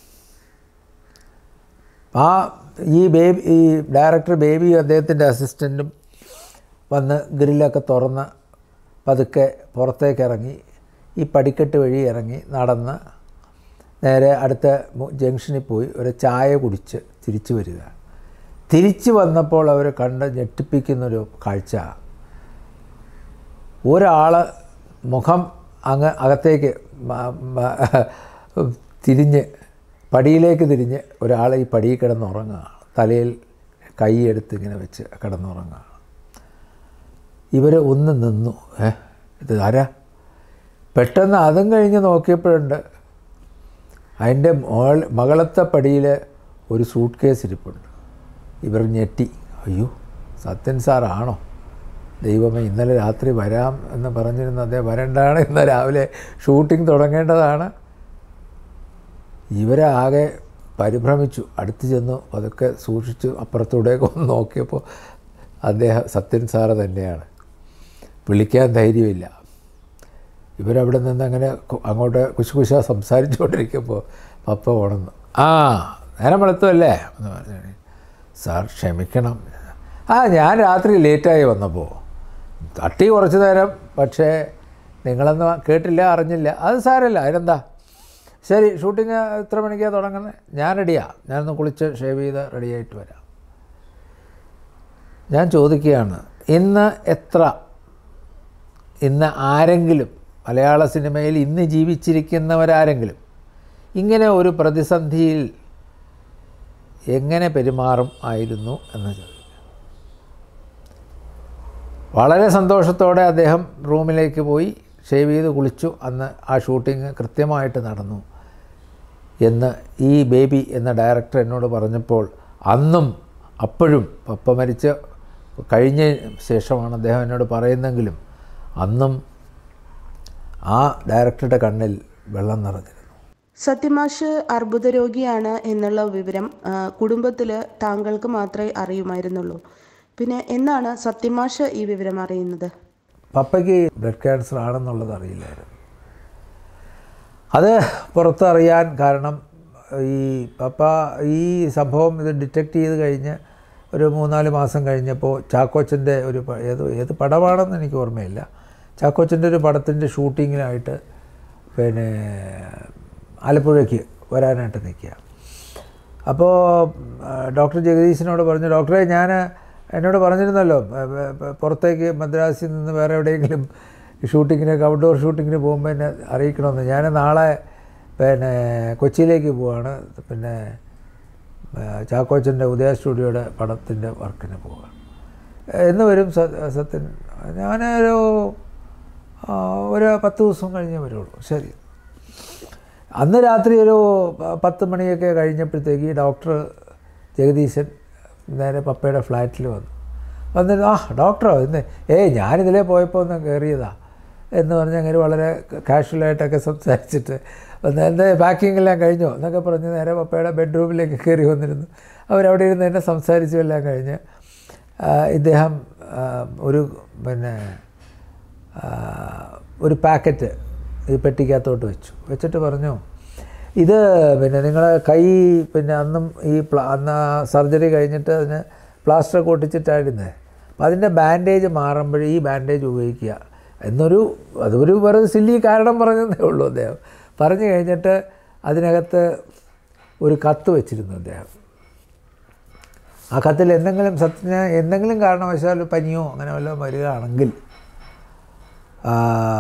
ആ ഈ ബേബി ഈ ഡയറക്ടർ ബേബിയും അദ്ദേഹത്തിൻ്റെ അസിസ്റ്റൻറ്റും വന്ന് ഗ്രില്ലൊക്കെ തുറന്ന് പതുക്കെ പുറത്തേക്ക് ഇറങ്ങി ഈ പടിക്കെട്ട് വഴി ഇറങ്ങി നടന്ന് നേരെ അടുത്ത മു- ജംഗ്ഷനിൽ പോയി ഒരു ചായ കുടിച്ച് തിരിച്ചു വരിക തിരിച്ചു വന്നപ്പോൾ അവർ കണ്ട് ഞെട്ടിപ്പിക്കുന്നൊരു കാഴ്ച ഒരാൾ മുഖം അങ്ങ് അകത്തേക്ക് മ- മ- തിരിഞ്ഞ് പടിയിലേക്ക് തിരിഞ്ഞ് ഒരാൾ ഈ പടിയിൽ കിടന്നുറങ്ങുക തലയിൽ കൈയെടുത്ത് ഇങ്ങനെ വെച്ച് കിടന്നുറങ്ങുക ഇവർ ഒന്ന് നിന്നു ഏ ഇത് ആരാ പെട്ടെന്ന് അതും കഴിഞ്ഞ് നോക്കിയപ്പോഴുണ്ട് അതിൻ്റെ മോൾ മകളത്തെ പടിയിൽ ഒരു സൂട്ട് കേസ് ഇരിപ്പുണ്ട് ഇവർ ഞെട്ടി അയ്യോ സത്യൻ സാറാണോ ദൈവമേ ഇന്നലെ രാത്രി വരാം എന്ന് പറഞ്ഞിരുന്ന അദ്ദേഹം വരണ്ടാണ് ഇന്ന് രാവിലെ ഷൂട്ടിംഗ് തുടങ്ങേണ്ടതാണ് ഇവരാകെ പരിഭ്രമിച്ചു അടുത്ത് ചെന്നു അതൊക്കെ സൂക്ഷിച്ചു അപ്പുറത്തൂടെയൊക്കെ ഒന്ന് നോക്കിയപ്പോൾ അദ്ദേഹം സത്യൻ സാറ് തന്നെയാണ് വിളിക്കാൻ ധൈര്യമില്ല ഇവരവിടെ നിന്ന് അങ്ങനെ കു- അങ്ങോട്ട് കുശു കുശ സംസാരിച്ചുകൊണ്ടിരിക്കുമ്പോൾ പപ്പ ഉണർന്നു ആ നേരം വെളുത്തല്ലേ എന്ന് പറഞ്ഞു സാർ ക്ഷമിക്കണം ആ ഞാൻ രാത്രി ലേറ്റായി വന്നപ്പോൾ തട്ടി കുറച്ച് നേരം പക്ഷേ നിങ്ങളൊന്നും കേട്ടില്ല അറിഞ്ഞില്ല അത് സാരമില്ല അതിനെന്താ ശരി ഷൂട്ടിങ് എത്ര മണിക്കാണ് തുടങ്ങുന്നത് ഞാൻ റെഡിയാണ് ഞാനൊന്ന് കുളിച്ച് ഷേവ് ചെയ്ത് റെഡിയായിട്ട് വരാം ഞാൻ ചോദിക്കുകയാണ് ഇന്ന് എത്ര ഇന്ന് ആരെങ്കിലും മലയാള സിനിമയിൽ ഇന്ന് ജീവിച്ചിരിക്കുന്നവരാരെങ്കിലും ഇങ്ങനെ ഒരു പ്രതിസന്ധിയിൽ എങ്ങനെ പെരുമാറും ആയിരുന്നു എന്ന് ചോദിക്കുക വളരെ സന്തോഷത്തോടെ അദ്ദേഹം റൂമിലേക്ക് പോയി ഷേവ് ചെയ്ത് കുളിച്ചു അന്ന് ആ ഷൂട്ടിങ് കൃത്യമായിട്ട് നടന്നു എന്ന് ഈ ബേബി എന്ന ഡയറക്ടർ എന്നോട് പറഞ്ഞപ്പോൾ അന്നും അപ്പോഴും പപ്പ മരിച്ച് കഴിഞ്ഞ ശേഷമാണ് അദ്ദേഹം എന്നോട് പറയുന്നെങ്കിലും അന്നും ആ ഡയറക്ടറുടെ കണ്ണിൽ വെള്ളം നിറഞ്ഞിരുന്നു സത്യമാഷ് അർബുദ രോഗിയാണ് എന്നുള്ള വിവരം കുടുംബത്തിൽ താങ്കൾക്ക് മാത്രമേ അറിയുമായിരുന്നുള്ളൂ പിന്നെ എന്നാണ് സത്യമാഷ് ഈ വിവരം അറിയുന്നത് പപ്പയ്ക്ക് ബ്ലഡ് ക്യാൻസർ ആണെന്നുള്ളത് അറിയില്ലായിരുന്നു അത് പുറത്തറിയാൻ കാരണം ഈ പപ്പ ഈ സംഭവം ഇത് ഡിറ്റക്റ്റ് ചെയ്ത് കഴിഞ്ഞ് ഒരു മൂന്നാല് മാസം കഴിഞ്ഞപ്പോൾ ചാക്കോച്ചൻ്റെ ഒരു പ- ഏത് ഏത് പടമാണെന്ന് എനിക്ക് ഓർമ്മയില്ല ചാക്കോച്ചൻ്റെ ഒരു പടത്തിൻ്റെ ഷൂട്ടിങ്ങിനായിട്ട് പിന്നെ ആലപ്പുഴയ്ക്ക് വരാനായിട്ട് നിൽക്കുക അപ്പോൾ ഡോക്ടർ ജഗദീശനോട് പറഞ്ഞു ഡോക്ടറെ ഞാൻ എന്നോട് പറഞ്ഞിരുന്നല്ലോ ഏ, ഏ, ഏ, പുറത്തേക്ക് മദ്രാസിൽ നിന്ന് വേറെ എവിടെയെങ്കിലും ഷൂട്ടിങ്ങിനൊക്കെ ഔട്ട്ഡോർ ഷൂട്ടിങ്ങിന് പോകുമ്പോൾ എന്നെ അറിയിക്കണമെന്ന് ഞാൻ നാളെ പിന്നെ കൊച്ചിയിലേക്ക് പോവാണ് പിന്നെ ഏ, ചാക്കോച്ചൻ്റെ ഉദയ സ്റ്റുഡിയോയുടെ പടത്തിൻ്റെ വർക്കിന് പോവുകയാണ് എന്ന് വരും സ- സത്യൻ ഞാനൊരു ആ, ഒരു പത്ത് ദിവസം കഴിഞ്ഞേ വരുള്ളൂ ശരി അന്ന് രാത്രി ഒരു പ- പത്ത് മണിയൊക്കെ കഴിഞ്ഞപ്പോഴത്തേക്ക് ഈ ഡോക്ടർ ജഗദീശൻ നേരെ പപ്പയുടെ ഫ്ലാറ്റിൽ വന്നു വന്നിട്ട് ആ ഡോക്ടറോ ഇന്ന് ഏയ് ഞാനിതിലേ പോയപ്പോൾ ഒന്ന് കയറിയതാ എന്ന് പറഞ്ഞ് അങ്ങനെ വളരെ കാഷ്വലായിട്ടൊക്കെ സംസാരിച്ചിട്ട് വന്ന് എൻ്റെ പാക്കിംഗ് എല്ലാം കഴിഞ്ഞോ എന്നൊക്കെ പറഞ്ഞ് നേരെ പപ്പയുടെ ബെഡ്റൂമിലേക്ക് കയറി വന്നിരുന്നു അവരവിടെ ഇരുന്ന് എന്നെ സംസാരിച്ചു എല്ലാം കഴിഞ്ഞ് ആ, ഇദ്ദേഹം ആ, ഒരു പിന്നെ ആ, ഒരു പാക്കറ്റ് ഈ പെട്ടിക്കകത്തോട്ട് വെച്ചു വെച്ചിട്ട് പറഞ്ഞു ഇത് പിന്നെ നിങ്ങളെ കൈ പിന്നെ അന്നും ഈ പ്ലാ അന്ന് സർജറി കഴിഞ്ഞിട്ട് അതിന് പ്ലാസ്റ്റർ ഒക്കെ ഒട്ടിച്ചിട്ടായിരുന്നേ അപ്പം അതിൻ്റെ ബാൻഡേജ് മാറുമ്പോൾ ഈ ബാൻഡേജ് ഉപയോഗിക്കുക എന്നൊരു അതൊരു വെറുതെ സില്ലി കാരണം പറഞ്ഞതേ ഉള്ളൂ അദ്ദേഹം പറഞ്ഞു കഴിഞ്ഞിട്ട് അതിനകത്ത് ഒരു കത്ത് വെച്ചിരുന്നു അദ്ദേഹം ആ കത്തിൽ എന്തെങ്കിലും സത്യ എന്തെങ്കിലും കാരണവശാൽ പനിയോ അങ്ങനെ വല്ലതും വരികയാണെങ്കിൽ ആ,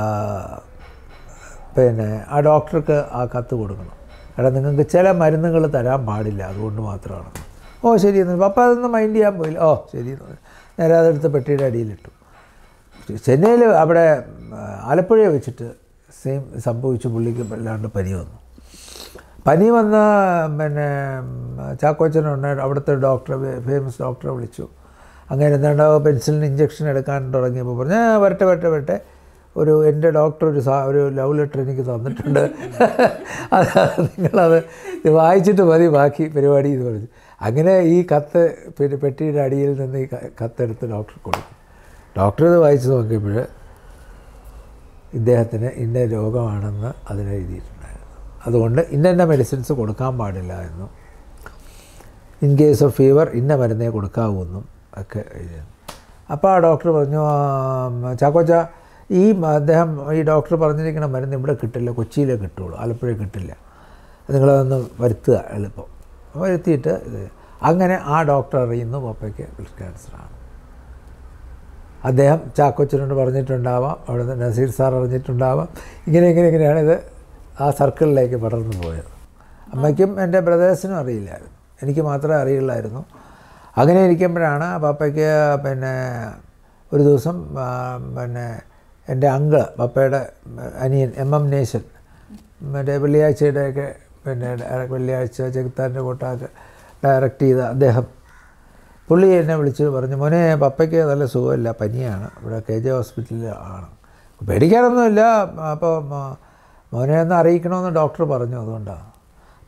പിന്നെ ആ ഡോക്ടർക്ക് ആ കത്ത് കൊടുക്കണം കാരണം നിങ്ങൾക്ക് ചില മരുന്നുകൾ തരാൻ പാടില്ല അതുകൊണ്ട് മാത്രമാണ് ഓ ശരി എന്ന് പപ്പ അതൊന്നും മൈൻഡ് ചെയ്യാൻ പോയില്ല ഓ ശരി എന്ന് പറഞ്ഞു. നേരെ അതെടുത്ത് പെട്ടിയുടെ അടിയിലിട്ടു ചെന്നൈയിൽ അവിടെ ആ, ആലപ്പുഴ വെച്ചിട്ട് സെയിം സംഭവിച്ചു പുള്ളിക്ക് വല്ലാണ്ട് പനി വന്നു പനി വന്ന പിന്നെ ചാക്കോച്ചനുണ്ട് അവിടുത്തെ ഡോക്ടറെ ഫേമസ് ഡോക്ടറെ വിളിച്ചു അങ്ങനെ എന്താണ്ടോ പെൻസിലിന് ഇഞ്ചക്ഷൻ എടുക്കാൻ തുടങ്ങിയപ്പോൾ പറഞ്ഞു "ആ, വരട്ടെ വരട്ടെ വരട്ടെ ഒരു എൻ്റെ ഡോക്ടർ ഒരു സാ ഒരു ലവ് ലെറ്റർ എനിക്ക് തന്നിട്ടുണ്ട് അത് നിങ്ങളത് ഇത് വായിച്ചിട്ട് മതി ബാക്കി പരിപാടി എന്ന് പറഞ്ഞു അങ്ങനെ ഈ കത്ത് പിന്നെ പെട്ടിയുടെ അടിയിൽ നിന്ന് ഈ ക- കത്തെടുത്ത് ഡോക്ടർ കൊടുത്തു ഡോക്ടർ ഇത് വായിച്ച് നോക്കിയപ്പോൾ ഇദ്ദേഹത്തിന് ഇന്ന രോഗമാണെന്ന് അതിൽ എഴുതിയിട്ടുണ്ടായിരുന്നു അതുകൊണ്ട് ഇന്ന ഇന്ന മെഡിസിൻസ് കൊടുക്കാൻ പാടില്ല എന്നും ഇൻ കേസ് ഓഫ് ഫീവർ ഇന്ന മരുന്നേ കൊടുക്കാവൂ എന്നും ഒക്കെ എഴുതിയിരുന്നു അപ്പോൾ ആ ഡോക്ടർ പറഞ്ഞു "ആ, ചാക്കോച്ച ഈ മ- അദ്ദേഹം ഈ ഡോക്ടർ പറഞ്ഞിരിക്കുന്ന മരുന്ന് ഇവിടെ കിട്ടില്ല കൊച്ചിയിലേ കിട്ടുള്ളൂ ആലപ്പുഴ കിട്ടില്ല നിങ്ങളതൊന്ന് വരുത്തുക എളുപ്പം വരുത്തിയിട്ട് ഇത് അങ്ങനെ ആ ഡോക്ടർ അറിയുന്നു പപ്പയ്ക്ക് ബ്ലഡ് ക്യാൻസറാണ് അദ്ദേഹം ചാക്കോച്ചനോട് പറഞ്ഞിട്ടുണ്ടാവാം അവിടെ നസീർ സാർ അറിഞ്ഞിട്ടുണ്ടാവാം ഇങ്ങനെ ഇങ്ങനെ ഇങ്ങനെയാണ് ഇത് ആ സർക്കിളിലേക്ക് പടർന്നു പോയത് അമ്മയ്ക്കും എൻ്റെ ബ്രദേഴ്സിനും അറിയില്ലായിരുന്നു എനിക്ക് മാത്രമേ അറിയുള്ളായിരുന്നു അങ്ങനെ ഇരിക്കുമ്പോഴാണ് പപ്പയ്ക്ക് പിന്നെ ഒരു ദിവസം ആ, പിന്നെ എൻ്റെ അങ്കിള് പപ്പയുടെ അനിയൻ എം എം നേശൻ മറ്റേ വെള്ളിയാഴ്ചയുടെയൊക്കെ പിന്നെ ഡയറ- വെള്ളിയാഴ്ച ചെകുത്താൻ്റെ കൂട്ടാക്ക് ഡയറക്റ്റ് ചെയ്ത അദ്ദേഹം പുള്ളി എന്നെ വിളിച്ച് പറഞ്ഞു മോനെ പപ്പയ്ക്ക് നല്ല സുഖമില്ല പനിയാണ് ഇവിടെ കെ ജെ ഹോസ്പിറ്റലിൽ ആണ് പേടിക്കാനൊന്നുമില്ല അപ്പോൾ മോ- മോനെ ഒന്ന് അറിയിക്കണമെന്ന് ഡോക്ടർ പറഞ്ഞു അതുകൊണ്ടാണ്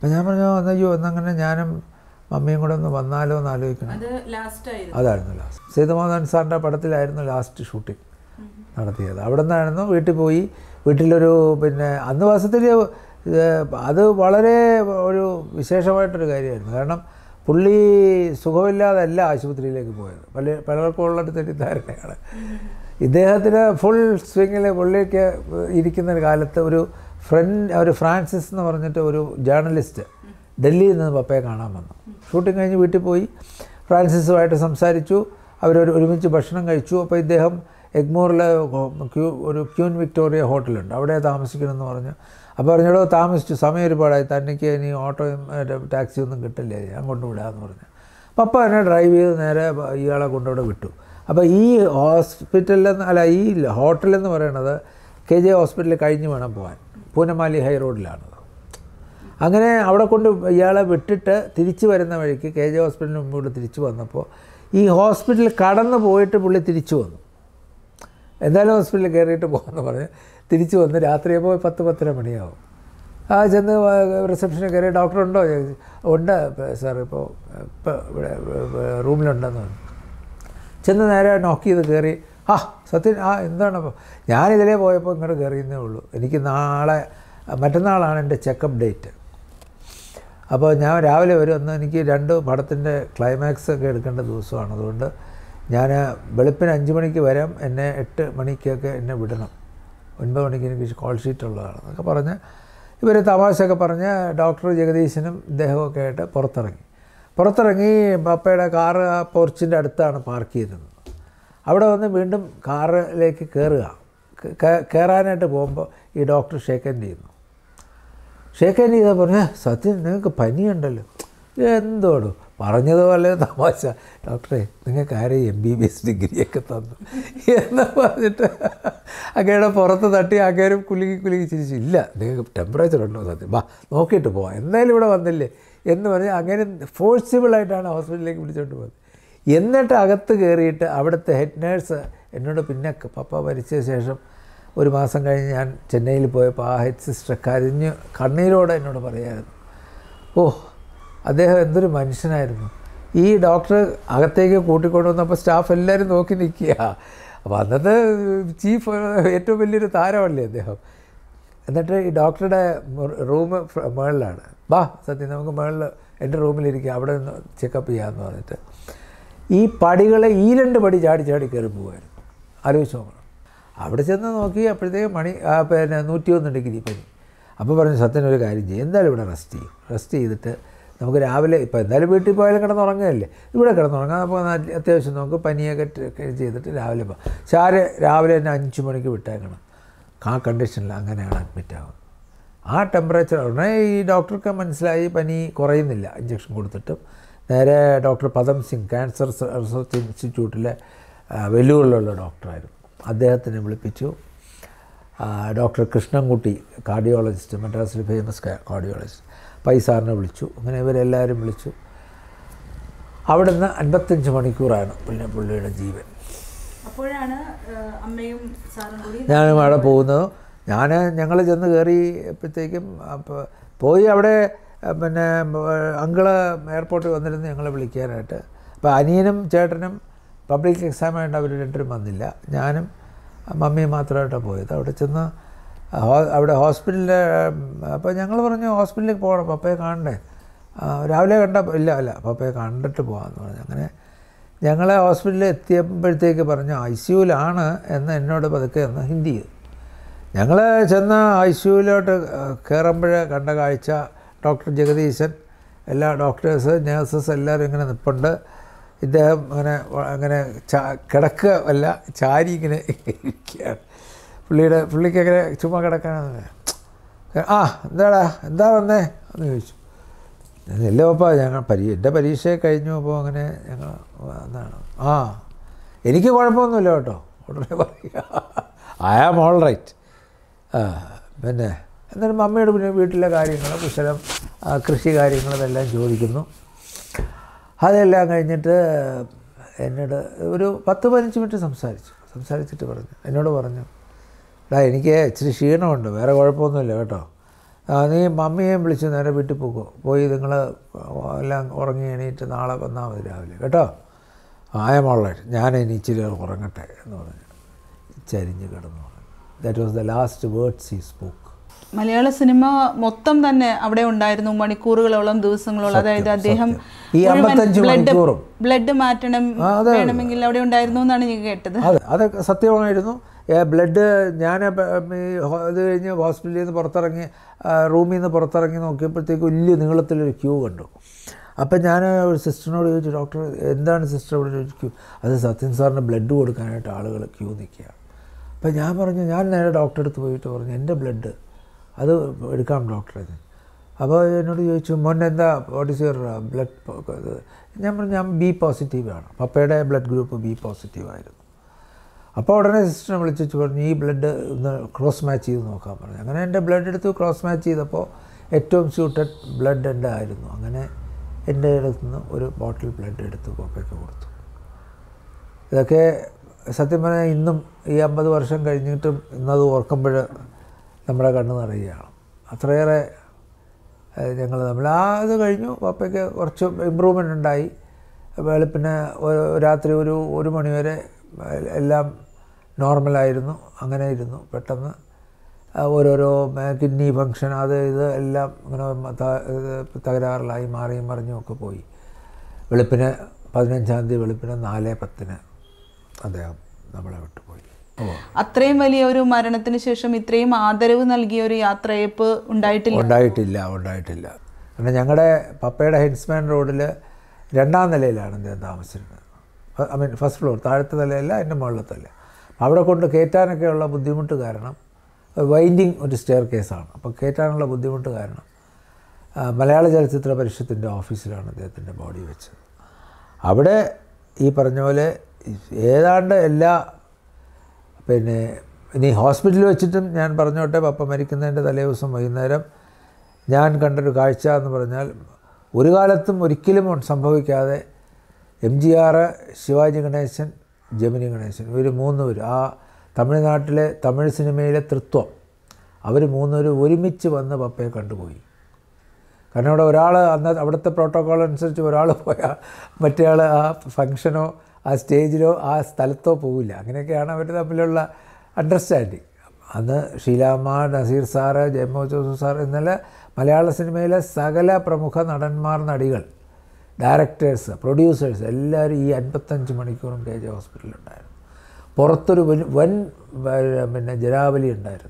അപ്പം ഞാൻ പറഞ്ഞു അയ്യോ എന്നങ്ങനെ ഞാനും മമ്മിയും കൂടെ ഒന്ന് വന്നാലോ എന്ന് ആലോചിക്കണം അത് ലാസ്റ്റ് ആയിരുന്നു അതായിരുന്നു ലാസ്റ്റ് സേതുമോഹൻ സാറിൻ്റെ പടത്തിലായിരുന്നു ലാസ്റ്റ് ഷൂട്ടിംഗ് നടത്തിയത് അവിടെ നിന്നായിരുന്നു വീട്ടിൽ പോയി വീട്ടിലൊരു പിന്നെ അന്ന് മാസത്തിൽ അത് വളരെ ഒരു വിശേഷമായിട്ടൊരു കാര്യമായിരുന്നു കാരണം പുള്ളി സുഖമില്ലാതല്ല ആശുപത്രിയിലേക്ക് പോയത് പല പലർക്കും ഉള്ള തെറ്റിദ്ധാരണയാണ് ഇദ്ദേഹത്തിന് ഫുൾ സ്വിങ്ങിൽ പുള്ളിക്ക് ഇരിക്കുന്ന ഒരു കാലത്ത് ഒരു ഫ്രണ്ട് ഒരു ഫ്രാൻസിസ് എന്ന് പറഞ്ഞിട്ട് ഒരു ജേർണലിസ്റ്റ് ഡൽഹിയിൽ നിന്ന് പപ്പയെ കാണാൻ വന്നു ഷൂട്ടിംഗ് കഴിഞ്ഞ് വീട്ടിൽ പോയി ഫ്രാൻസിസുമായിട്ട് സംസാരിച്ചു അവരൊരു ഒരുമിച്ച് ഭക്ഷണം കഴിച്ചു അപ്പോൾ ഇദ്ദേഹം എഗ്മോറിലെ ക്യൂ ഒരു ക്യൂൻ വിക്ടോറിയ ഹോട്ടലുണ്ട് അവിടെ താമസിക്കണമെന്ന് പറഞ്ഞു അപ്പോൾ പറഞ്ഞോടോ താമസിച്ചു സമയം ഒരുപാടായി തനിക്ക് ഇനി ഓട്ടോയും മറ്റേ ടാക്സി ഒന്നും കിട്ടില്ല ഞാൻ കൊണ്ടുവിടാമെന്ന് പറഞ്ഞു പപ്പ എന്നെ ഡ്രൈവ് ചെയ്ത് നേരെ ഇയാളെ കൊണ്ടുവിടെ വിട്ടു അപ്പോൾ ഈ ഹോസ്പിറ്റലിൽ അല്ല ഈ ഹോട്ടലെന്ന് പറയുന്നത് കെ ജെ ഹോസ്പിറ്റലിൽ കഴിഞ്ഞ് വേണം പോകാൻ പൂനമാലി ഹൈ റോഡിലാണത് അങ്ങനെ അവിടെ കൊണ്ട് ഇയാളെ വിട്ടിട്ട് തിരിച്ചു വരുന്ന വഴിക്ക് കെ ജെ ഹോസ്പിറ്റലിന് മുമ്പോട്ട് തിരിച്ചു വന്നപ്പോൾ ഈ ഹോസ്പിറ്റലിൽ കടന്നു പോയിട്ട് പുള്ളി തിരിച്ചു വന്നു എന്തായാലും ഹോസ്പിറ്റലിൽ കയറിയിട്ട് പോകാമെന്ന് പറഞ്ഞ് തിരിച്ചു വന്ന് രാത്രിയാകുമ്പോൾ പത്ത് പത്തര മണിയാവും ആ ചെന്ന് റിസപ്ഷനിൽ കയറി ഡോക്ടർ ഉണ്ടോ ചോദിച്ചു ഉണ്ട് സാർ ഇപ്പോൾ ഇപ്പോൾ ഇവിടെ റൂമിലുണ്ടെന്ന് പറഞ്ഞു ചെന്ന് നേരെ നോക്ക് ചെയ്ത് കയറി ആ സത്യൻ ആ എന്താണ് അപ്പോൾ ഞാനിതിലേ പോയപ്പോൾ ഇങ്ങോട്ട് കയറിയെന്നേ ഉള്ളൂ എനിക്ക് നാളെ മറ്റന്നാളാണ് എൻ്റെ ചെക്കപ്പ് ഡേറ്റ് അപ്പോൾ ഞാൻ രാവിലെ വരും അന്ന് എനിക്ക് രണ്ട് പടത്തിൻ്റെ ക്ലൈമാക്സ് ഒക്കെ എടുക്കേണ്ട ദിവസമാണ് അതുകൊണ്ട് ഞാൻ വെളുപ്പിന് അഞ്ച് മണിക്ക് വരാം എന്നെ എട്ട് മണിക്കൊക്കെ എന്നെ വിടണം ഒൻപത് മണിക്ക് എനിക്ക് കോൾ ഷീറ്റ് ഉള്ളതാണ് എന്നൊക്കെ പറഞ്ഞ് ഇവർ തമാശയൊക്കെ പറഞ്ഞ് ഡോക്ടർ ജഗദീശനും ഇദ്ദേഹമൊക്കെ ആയിട്ട് പുറത്തിറങ്ങി പുറത്തിറങ്ങി പപ്പയുടെ കാറ് ആ പോർച്ചിൻ്റെ അടുത്താണ് പാർക്ക് ചെയ്തിരുന്നത് അവിടെ വന്ന് വീണ്ടും കാറിലേക്ക് കയറുക കേ- കയറാനായിട്ട് പോകുമ്പോൾ ഈ ഡോക്ടർ ഷേക്ക് ഹാൻഡ് ചെയ്യുന്നു ഷേക്ക് ഹാൻഡ് ചെയ്താൽ പറഞ്ഞ സത്യം നിങ്ങൾക്ക് പനിയുണ്ടല്ലോ എന്തോടു പറഞ്ഞതുപോലെ തമാശ ഡോക്ടറെ നിങ്ങൾക്ക് ആരെ എം ബി ബി എസ് ഡിഗ്രിയൊക്കെ തന്നു എന്ന് പറഞ്ഞിട്ട് അങ്ങയുടെ പുറത്ത് തട്ടി അങ്ങേരും കുലുങ്ങി കുലുങ്ങി ചിരിച്ചു ഇല്ല നിങ്ങൾക്ക് ടെമ്പറേച്ചർ ഉണ്ടോ സത്യം വാ നോക്കിയിട്ട് പോവാം എന്തായാലും ഇവിടെ വന്നില്ലേ എന്ന് പറഞ്ഞ് അങ്ങനെ ഫോഴ്സിബിളായിട്ടാണ് ഹോസ്പിറ്റലിലേക്ക് വിളിച്ചോണ്ട് പോകുന്നത് എന്നിട്ട് അകത്ത് കയറിയിട്ട് അവിടുത്തെ ഹെഡ് നേഴ്സ് എന്നോട് പിന്നെ പപ്പ മരിച്ച ശേഷം ഒരു മാസം കഴിഞ്ഞ് ഞാൻ ചെന്നൈയിൽ പോയപ്പോൾ ആ ഹെഡ് സിസ്റ്റർ കരഞ്ഞ് കണ്ണീരോടെ എന്നോട് പറയായിരുന്നു ഓ അദ്ദേഹം എന്തൊരു മനുഷ്യനായിരുന്നു ഈ ഡോക്ടർ അകത്തേക്ക് കൂട്ടിക്കൊണ്ടു വന്നപ്പോൾ സ്റ്റാഫ് എല്ലാവരും നോക്കി നിൽക്കുക അപ്പോൾ അന്നത്തെ ചീഫ് ഏറ്റവും വലിയൊരു താരമല്ലേ അദ്ദേഹം എന്നിട്ട് ഈ ഡോക്ടറുടെ റൂം മുകളിലാണ് വാ സത്യം നമുക്ക് മുകളിൽ എൻ്റെ റൂമിലിരിക്കുക അവിടെ നിന്ന് ചെക്കപ്പ് ചെയ്യാമെന്ന് പറഞ്ഞിട്ട് ഈ പടികളെ ഈ രണ്ട് പടി ചാടി ചാടി കയറി പോകുമായിരുന്നു ആലോചിച്ച് നോക്കണം അവിടെ ചെന്ന് നോക്കി അപ്പോഴത്തേക്ക് മണി ആ, പിന്നെ നൂറ്റി ഒന്ന് ഡിഗ്രി പനി അപ്പോൾ പറഞ്ഞു സത്യൻ ഒരു കാര്യം ചെയ്യും എന്തായാലും ഇവിടെ റെസ്റ്റ് ചെയ്യും റെസ്റ്റ് ചെയ്തിട്ട് നമുക്ക് രാവിലെ ഇപ്പോൾ എന്തായാലും വീട്ടിൽ പോയാലും കിടന്നുറങ്ങുകയല്ലേ ഇവിടെ കിടന്നുറങ്ങാം അപ്പോൾ നല്ല- അത്യാവശ്യം നമുക്ക് പനിയൊക്കെ ട് ഒക്കെ ചെയ്തിട്ട് രാവിലെ പോകാം ചാര് രാവിലെ തന്നെ അഞ്ച് മണിക്ക് വിട്ടേക്കണം ആ കണ്ടീഷനിൽ അങ്ങനെയാണ് അഡ്മിറ്റ് ആവുന്നത് ആ ടെമ്പറേച്ചർ ഉടനെ ഈ ഡോക്ടർക്ക് മനസ്സിലായി പനി കുറയുന്നില്ല ഇഞ്ചക്ഷൻ കൊടുത്തിട്ടും നേരെ ഡോക്ടർ പദം സിംഗ് ക്യാൻസർ റിസർച്ച് ഇൻസ്റ്റിറ്റ്യൂട്ടിലെ ആ, വെല്ലൂരിലുള്ള ഡോക്ടറായിരുന്നു അദ്ദേഹത്തിനെ വിളിപ്പിച്ചു ആ, ഡോക്ടർ കൃഷ്ണൻകുട്ടി കാർഡിയോളജിസ്റ്റ് മദ്രാസിൽ ഫേമസ് കാർഡിയോളജിസ്റ്റ് പൈസാറിനെ വിളിച്ചു അങ്ങനെ ഇവരെല്ലാവരും വിളിച്ചു അവിടുന്ന് അൻപത്തഞ്ച് മണിക്കൂറാണ് പിന്നെ പുള്ളിയുടെ ജീവൻ അപ്പോഴാണ് ആ, അമ്മയും സാറും കൂടി ഞാനും അവിടെ പോകുന്നത് ഞാൻ ഞങ്ങൾ ചെന്ന് കയറിയപ്പോഴത്തേക്കും അപ്പോൾ പോയി അവിടെ ആ, പിന്നെ അങ്കിള് എയർപോർട്ടിൽ വന്നിരുന്ന് ഞങ്ങളെ വിളിക്കാനായിട്ട് അപ്പോൾ അനിയനും ചേട്ടനും പബ്ലിക് എക്സാം ആയിട്ട് അവർ രണ്ടുപേരും വന്നില്ല ഞാനും മമ്മിയും മാത്രമായിട്ടാണ് പോയത് അവിടെ ചെന്ന് ഹോ- അവിടെ ഹോസ്പിറ്റലിൽ അപ്പോൾ ഞങ്ങൾ പറഞ്ഞു ഹോസ്പിറ്റലിലേക്ക് പോകണം പപ്പയെ കാണണ്ടേ ആ, രാവിലെ കണ്ട ഇല്ല അല്ല പപ്പയെ കണ്ടിട്ട് പോകാമെന്ന് പറഞ്ഞു അങ്ങനെ ഞങ്ങൾ ഹോസ്പിറ്റലിൽ എത്തിയപ്പോഴത്തേക്ക് പറഞ്ഞു ഐ സിയുലാണ് എന്ന് എന്നോട് പതുക്കെ എന്ന് ഹിന്ദിയിൽ ഞങ്ങൾ ചെന്ന് ഐ സിയുവിലോട്ട് കയറുമ്പോൾ കണ്ട കാഴ്ച ഡോക്ടർ ജഗദീശൻ എല്ലാ ഡോക്ടേഴ്സ് നേഴ്സസ് എല്ലാവരും ഇങ്ങനെ നിൽപ്പുണ്ട് ഇദ്ദേഹം അങ്ങനെ വ- അങ്ങനെ ചാ കിടക്കുക അല്ല ചാരി ഇങ്ങനെ ഇരിക്കുകയാണ് പുള്ളിയുടെ പുള്ളിക്ക് അങ്ങനെ ചുമ്മാ കിടക്കാനാണ് ആ എന്താടാ എന്താ വന്നേ എന്ന് ചോദിച്ചു ഇല്ല പപ്പ ഞങ്ങൾ പരീ എൻ്റെ പരീക്ഷ കഴിഞ്ഞു അപ്പോൾ അങ്ങനെ ഞങ്ങൾ എന്താണ് ആ എനിക്ക് കുഴപ്പമൊന്നുമില്ല കേട്ടോ ഉടനെ പറയുക ഐ ആം ഓൾ റൈറ്റ് ആ പിന്നെ എന്നാലും മമ്മിയുടെ പിന്നെ വീട്ടിലെ കാര്യങ്ങൾ കുശലം ആ, കൃഷി കാര്യങ്ങളതെല്ലാം ചോദിക്കുന്നു അതെല്ലാം കഴിഞ്ഞിട്ട് എന്നോട് ഒരു പത്ത് പതിനഞ്ച് മിനിറ്റ് സംസാരിച്ചു സംസാരിച്ചിട്ട് പറഞ്ഞു എന്നോട് പറഞ്ഞു എടാ എനിക്ക് ഇച്ചിരി ക്ഷീണമുണ്ട് വേറെ കുഴപ്പമൊന്നുമില്ല കേട്ടോ ആ, നീ മമ്മിയെയും വിളിച്ച് നേരെ വീട്ടിൽ പോകുമോ പോയി നിങ്ങൾ എല്ലാം ഉറങ്ങി എണീറ്റ് നാളെ വന്നാൽ മതി രാവിലെ കേട്ടോ ആയമോളെ ഞാൻ ഇനി ഇച്ചിരി ഉറങ്ങട്ടെ എന്ന് പറഞ്ഞു ചരിഞ്ഞ് കിടന്നു that was the last words he spoke Malayala cinema മൊത്തം തന്നെ അവിടെ ഉണ്ടായിരുന്നു മണിക്കൂറുകളോളം ദിവസങ്ങളോളം അതായത് അദ്ദേഹം ഈ 55 മണിക്കൂറും. ബ്ലഡ് മാറ്റണം ആ, അതെ. വേണമെങ്കിൽ അവിടെ ഉണ്ടായിരുന്നു എന്നാണ് ഞാൻ കേട്ടത് അതെ അതൊക്കെ സത്യമായിരുന്നു ബ്ലഡ് ഞാൻ ബ- ഈ ഹോ- ഇത് കഴിഞ്ഞ് ഹോസ്പിറ്റലിൽ നിന്ന് പുറത്തിറങ്ങി ആ, റൂമിൽ നിന്ന് പുറത്തിറങ്ങി നോക്കിയപ്പോഴത്തേക്ക് വലിയ നീളത്തിലൊരു ക്യൂ കണ്ടു അപ്പം ഞാൻ ഒരു സിസ്റ്ററിനോട് ചോദിച്ചു ഡോക്ടർ എന്താണ് സിസ്റ്റർ ഇവിടെ ഒരു ക്യൂ അത് സത്യൻ സാറിന് ബ്ലഡ് കൊടുക്കാനായിട്ട് ആളുകൾ ക്യൂ നിൽക്കുകയാണ് അപ്പം ഞാൻ പറഞ്ഞു ഞാൻ നേരെ ഡോക്ടറെ അടുത്ത് പോയിട്ട് പറഞ്ഞു എൻ്റെ ബ്ലഡ് അത് എടുക്കാം ഡോക്ടറെ അപ്പോൾ എന്നോട് ചോദിച്ചു മോൻ എന്താ വാട്ട് ഇസ് യുവർ ബ്ലഡ് ഞാൻ പറഞ്ഞു ഞാൻ ബി പോസിറ്റീവാണ് പപ്പയുടെ ബ്ലഡ് ഗ്രൂപ്പ് ബി പോസിറ്റീവായിരുന്നു അപ്പോൾ ഉടനെ സിസ്റ്ററിനെ വിളിച്ചു പറഞ്ഞു ഈ ബ്ലഡ് ഒന്ന് ക്രോസ് മാച്ച് ചെയ്ത് നോക്കാൻ പറഞ്ഞു അങ്ങനെ എൻ്റെ ബ്ലഡ് എടുത്ത് ക്രോസ് മാച്ച് ചെയ്തപ്പോൾ ഏറ്റവും സ്യൂട്ടഡ് ബ്ലഡ് എൻ്റെ ആയിരുന്നു അങ്ങനെ എൻ്റെ അടുത്ത് നിന്ന് ഒരു ബോട്ടിൽ ബ്ലഡ് എടുത്ത് പപ്പയ്ക്ക് കൊടുത്തു ഇതൊക്കെ സത്യം പറഞ്ഞാൽ ഇന്നും ഈ അമ്പത് വർഷം കഴിഞ്ഞിട്ടും ഇന്നത് ഓർക്കുമ്പോൾ നമ്മുടെ കണ്ണ് നിറയുകയാണ് അത്രയേറെ ഞങ്ങൾ തമ്മിൽ ആ ഇത് കഴിഞ്ഞു പപ്പയ്ക്ക് കുറച്ച് ഇമ്പ്രൂവ്മെൻ്റ് ഉണ്ടായി വെളുപ്പിന് ഒരു- രാത്രി ഒരു ഒരു മണിവരെ എല്ലാം നോർമലായിരുന്നു അങ്ങനെ ഇരുന്നു പെട്ടെന്ന് ആ, ഓരോരോ കിഡ്നി ഫങ്ഷൻ അത് ഇത് എല്ലാം ഇങ്ങനെ ത- ഇത് തകരാറിലായി മാറിയും മറിഞ്ഞും ഒക്കെ പോയി വെളുപ്പിന് പതിനഞ്ചാം തീയതി വെളുപ്പിന് നാല് പത്തിന് അദ്ദേഹം നമ്മളെ വിട്ടുപോയി ഓ അത്രയും വലിയ ഒരു മരണത്തിന് ശേഷം ഇത്രയും ആദരവ് നൽകിയ ഒരു യാത്രയപ്പ് ഉണ്ടായിട്ടില്ല ഉണ്ടായിട്ടില്ല ഉണ്ടായിട്ടില്ല കാരണം ഞങ്ങളുടെ പപ്പയുടെ ഹെഡ്സ്മാൻ റോഡിൽ രണ്ടാം നിലയിലാണ് അദ്ദേഹം താമസിച്ചിരുന്നത് ഐ മീൻ ഫസ്റ്റ് ഫ്ലോർ താഴത്തെ നിലയല്ല എൻ്റെ മുകളിലത്തെ നില അവിടെ കൊണ്ട് കയറ്റാനൊക്കെയുള്ള ബുദ്ധിമുട്ട് കാരണം വൈൻഡിങ് ഒരു സ്റ്റെയർ കേസാണ് അപ്പോൾ കയറ്റാനുള്ള ബുദ്ധിമുട്ട് കാരണം ആ, മലയാള ചലച്ചിത്ര പരിഷത്തിൻ്റെ ഓഫീസിലാണ് അദ്ദേഹത്തിൻ്റെ ബോഡി വെച്ചത് അവിടെ ഈ പറഞ്ഞ പോലെ ഏതാണ്ട് എല്ലാ പിന്നെ ഇനി ഹോസ്പിറ്റലിൽ വെച്ചിട്ടും ഞാൻ പറഞ്ഞോട്ടെ പപ്പ മരിക്കുന്നതിൻ്റെ തലേ ദിവസം വൈകുന്നേരം ഞാൻ കണ്ടൊരു കാഴ്ച എന്ന് പറഞ്ഞാൽ ഒരു കാലത്തും ഒരിക്കലും സംഭവിക്കാതെ M G R Sivaji Ganesan Gemini Ganesan ഇവർ മൂന്നുപേരും ആ തമിഴ്നാട്ടിലെ തമിഴ് സിനിമയിലെ തൃത്വം അവർ മൂന്നുപേരും ഒരുമിച്ച് വന്ന് പപ്പയെ കണ്ടുപോയി കാരണം അവിടെ ഒരാൾ അന്ന് അവിടുത്തെ പ്രോട്ടോക്കോൾ അനുസരിച്ച് ഒരാൾ പോയാൽ മറ്റേ ആൾ ആ ഫങ്ഷനോ ആ സ്റ്റേജിലോ ആ സ്ഥലത്തോ പോവില്ല അങ്ങനെയൊക്കെയാണ് അവർ തമ്മിലുള്ള അണ്ടർസ്റ്റാൻഡിങ് അന്ന് ഷീലാമ്മ നസീർ സാറ് ജയമോ ജോസഫ് സാർ ഇന്നലെ മലയാള സിനിമയിലെ സകല പ്രമുഖ നടന്മാർ നടികൾ ഡയറക്ടേഴ്സ് പ്രൊഡ്യൂസേഴ്സ് എല്ലാവരും ഈ അൻപത്തഞ്ച് മണിക്കൂറും കെ ജെ ഹോസ്പിറ്റലിലുണ്ടായിരുന്നു പുറത്തൊരു വൻ വൻ വ- പിന്നെ ജനാവലി ഉണ്ടായിരുന്നു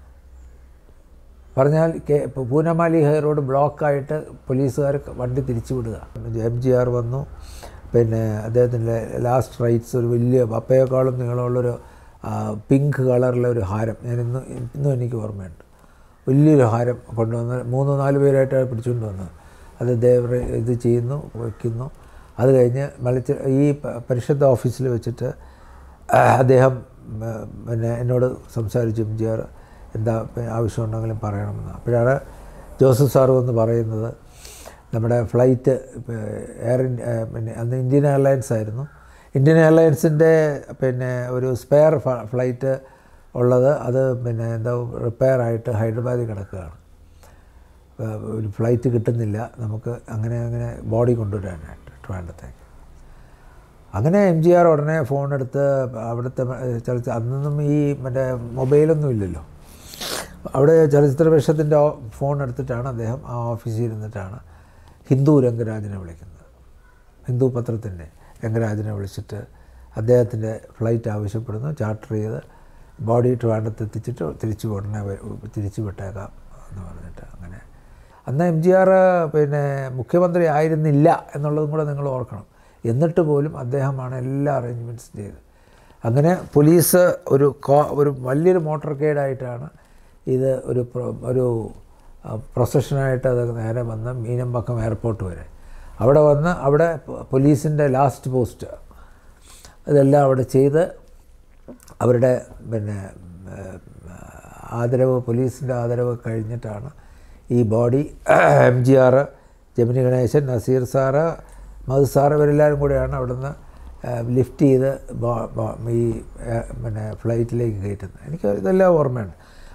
പറഞ്ഞാൽ കെ പൂനമാലി ഹൈ റോഡ് ബ്ലോക്കായിട്ട് പോലീസുകാർ വണ്ടി തിരിച്ചു വിടുക എം ജി ആർ വന്നു പിന്നെ അദ്ദേഹത്തിൻ്റെ ലാസ്റ്റ് റൈറ്റ്സ് ഒരു വലിയ പപ്പയേക്കാളും നീളമുള്ളൊരു ആ, പിങ്ക് കളറിലെ ഒരു ഹാരം ഞാൻ ഇന്ന് ഇന്നും എനിക്ക് ഓർമ്മയുണ്ട് വലിയൊരു ഹാരം കൊണ്ടുവന്ന് മൂന്ന് നാല് പേരായിട്ടാണ് പിടിച്ചുകൊണ്ട് വന്നത് അത് ദേവർ ഇത് ചെയ്യുന്നു വയ്ക്കുന്നു അത് കഴിഞ്ഞ് മലച്ച ഈ പ- പരിഷത്ത് ഓഫീസിൽ വെച്ചിട്ട് ആ, അദ്ദേഹം ഉം, പിന്നെ എന്നോട് സംസാരിച്ചു എം ജി ആർ എന്താ ഇപ്പം ആവശ്യമുണ്ടെങ്കിലും പറയണമെന്ന് അപ്പോഴാണ് ജോസഫ് സാർ വന്ന് പറയുന്നത് നമ്മുടെ ഫ്ലൈറ്റ് ഇപ്പം എയർ ഇന്ത്യ ഏ, പിന്നെ അന്ന് ഇന്ത്യൻ എയർലൈൻസ് ആയിരുന്നു ഇന്ത്യൻ എയർലൈൻസിൻ്റെ പിന്നെ ഒരു സ്പെയർ ഫ്ലൈറ്റ് ഉള്ളത് അത് പിന്നെ എന്താ റിപ്പയർ ആയിട്ട് ഹൈദരാബാദിൽ കിടക്കുകയാണ് ഏഹ് ഒരു ഫ്ലൈറ്റ് കിട്ടുന്നില്ല നമുക്ക് അങ്ങനെ അങ്ങനെ ബോഡി കൊണ്ടുവരാനായിട്ട് ട്രിവാൻഡത്തേക്ക് അങ്ങനെ എം ജി ആർ ഉടനെ ഫോൺ എടുത്ത് അവിടുത്തെ ചലച്ചിത്ര അന്നൊന്നും ഈ മറ്റേ മൊബൈലൊന്നും ഇല്ലല്ലോ അവിടെ ചലച്ചിത്ര പരിഷത്തിൻ്റെ ഫോൺ എടുത്തിട്ടാണ് അദ്ദേഹം ആ ഓഫീസിൽ ഇരുന്നിട്ടാണ് ഹിന്ദു രംഗരാജനെ വിളിക്കുന്നത് ഹിന്ദു പത്രത്തിൻ്റെ രംഗരാജനെ വിളിച്ചിട്ട് അദ്ദേഹത്തിൻ്റെ ഫ്ലൈറ്റ് ആവശ്യപ്പെടുന്നു ചാർട്ടർ ചെയ്ത് ബോഡി ട്രിവാൻഡത്ത് എത്തിച്ചിട്ട് തിരിച്ചു ഉടനെ വ- തിരിച്ചു വിട്ടേക്കാം എന്ന് പറഞ്ഞിട്ട് അങ്ങനെ അന്ന് എം ജി ആർ പിന്നെ മുഖ്യമന്ത്രി ആയിരുന്നില്ല എന്നുള്ളതും കൂടെ നിങ്ങൾ ഓർക്കണം എന്നിട്ട് പോലും അദ്ദേഹമാണ് എല്ലാ അറേഞ്ച്മെൻറ്റ്സും ചെയ്തത് അങ്ങനെ പോലീസ് ഒരു കോ ഒരു വലിയൊരു മോട്ടോർ കേഡായിട്ടാണ് ഇത് ഒരു പ്രൊ- ഒരു പ്രൊസഷനായിട്ട് അത് നേരെ വന്ന് മീനമ്പക്കം എയർപോർട്ട് വരെ അവിടെ വന്ന് അവിടെ പോലീസിൻ്റെ ലാസ്റ്റ് പോസ്റ്റ് ഇതെല്ലാം അവിടെ ചെയ്ത് അവരുടെ പിന്നെ ഏഹ്, ആദരവ് പോലീസിൻ്റെ ആദരവ് കഴിഞ്ഞിട്ടാണ് ഈ body M G R Gemini Ganesan Nazir sir Madhu sir ഇവരെല്ലാവരും കൂടെയാണ് അവിടുന്ന് ലിഫ്റ്റ് ചെയ്ത് ബോ- ബോ- ഈ ഏഹ്, പിന്നെ ഫ്ലൈറ്റിലേക്ക് കയറ്റുന്നത് എനിക്ക് ഇതെല്ലാം ഓർമ്മയുണ്ട്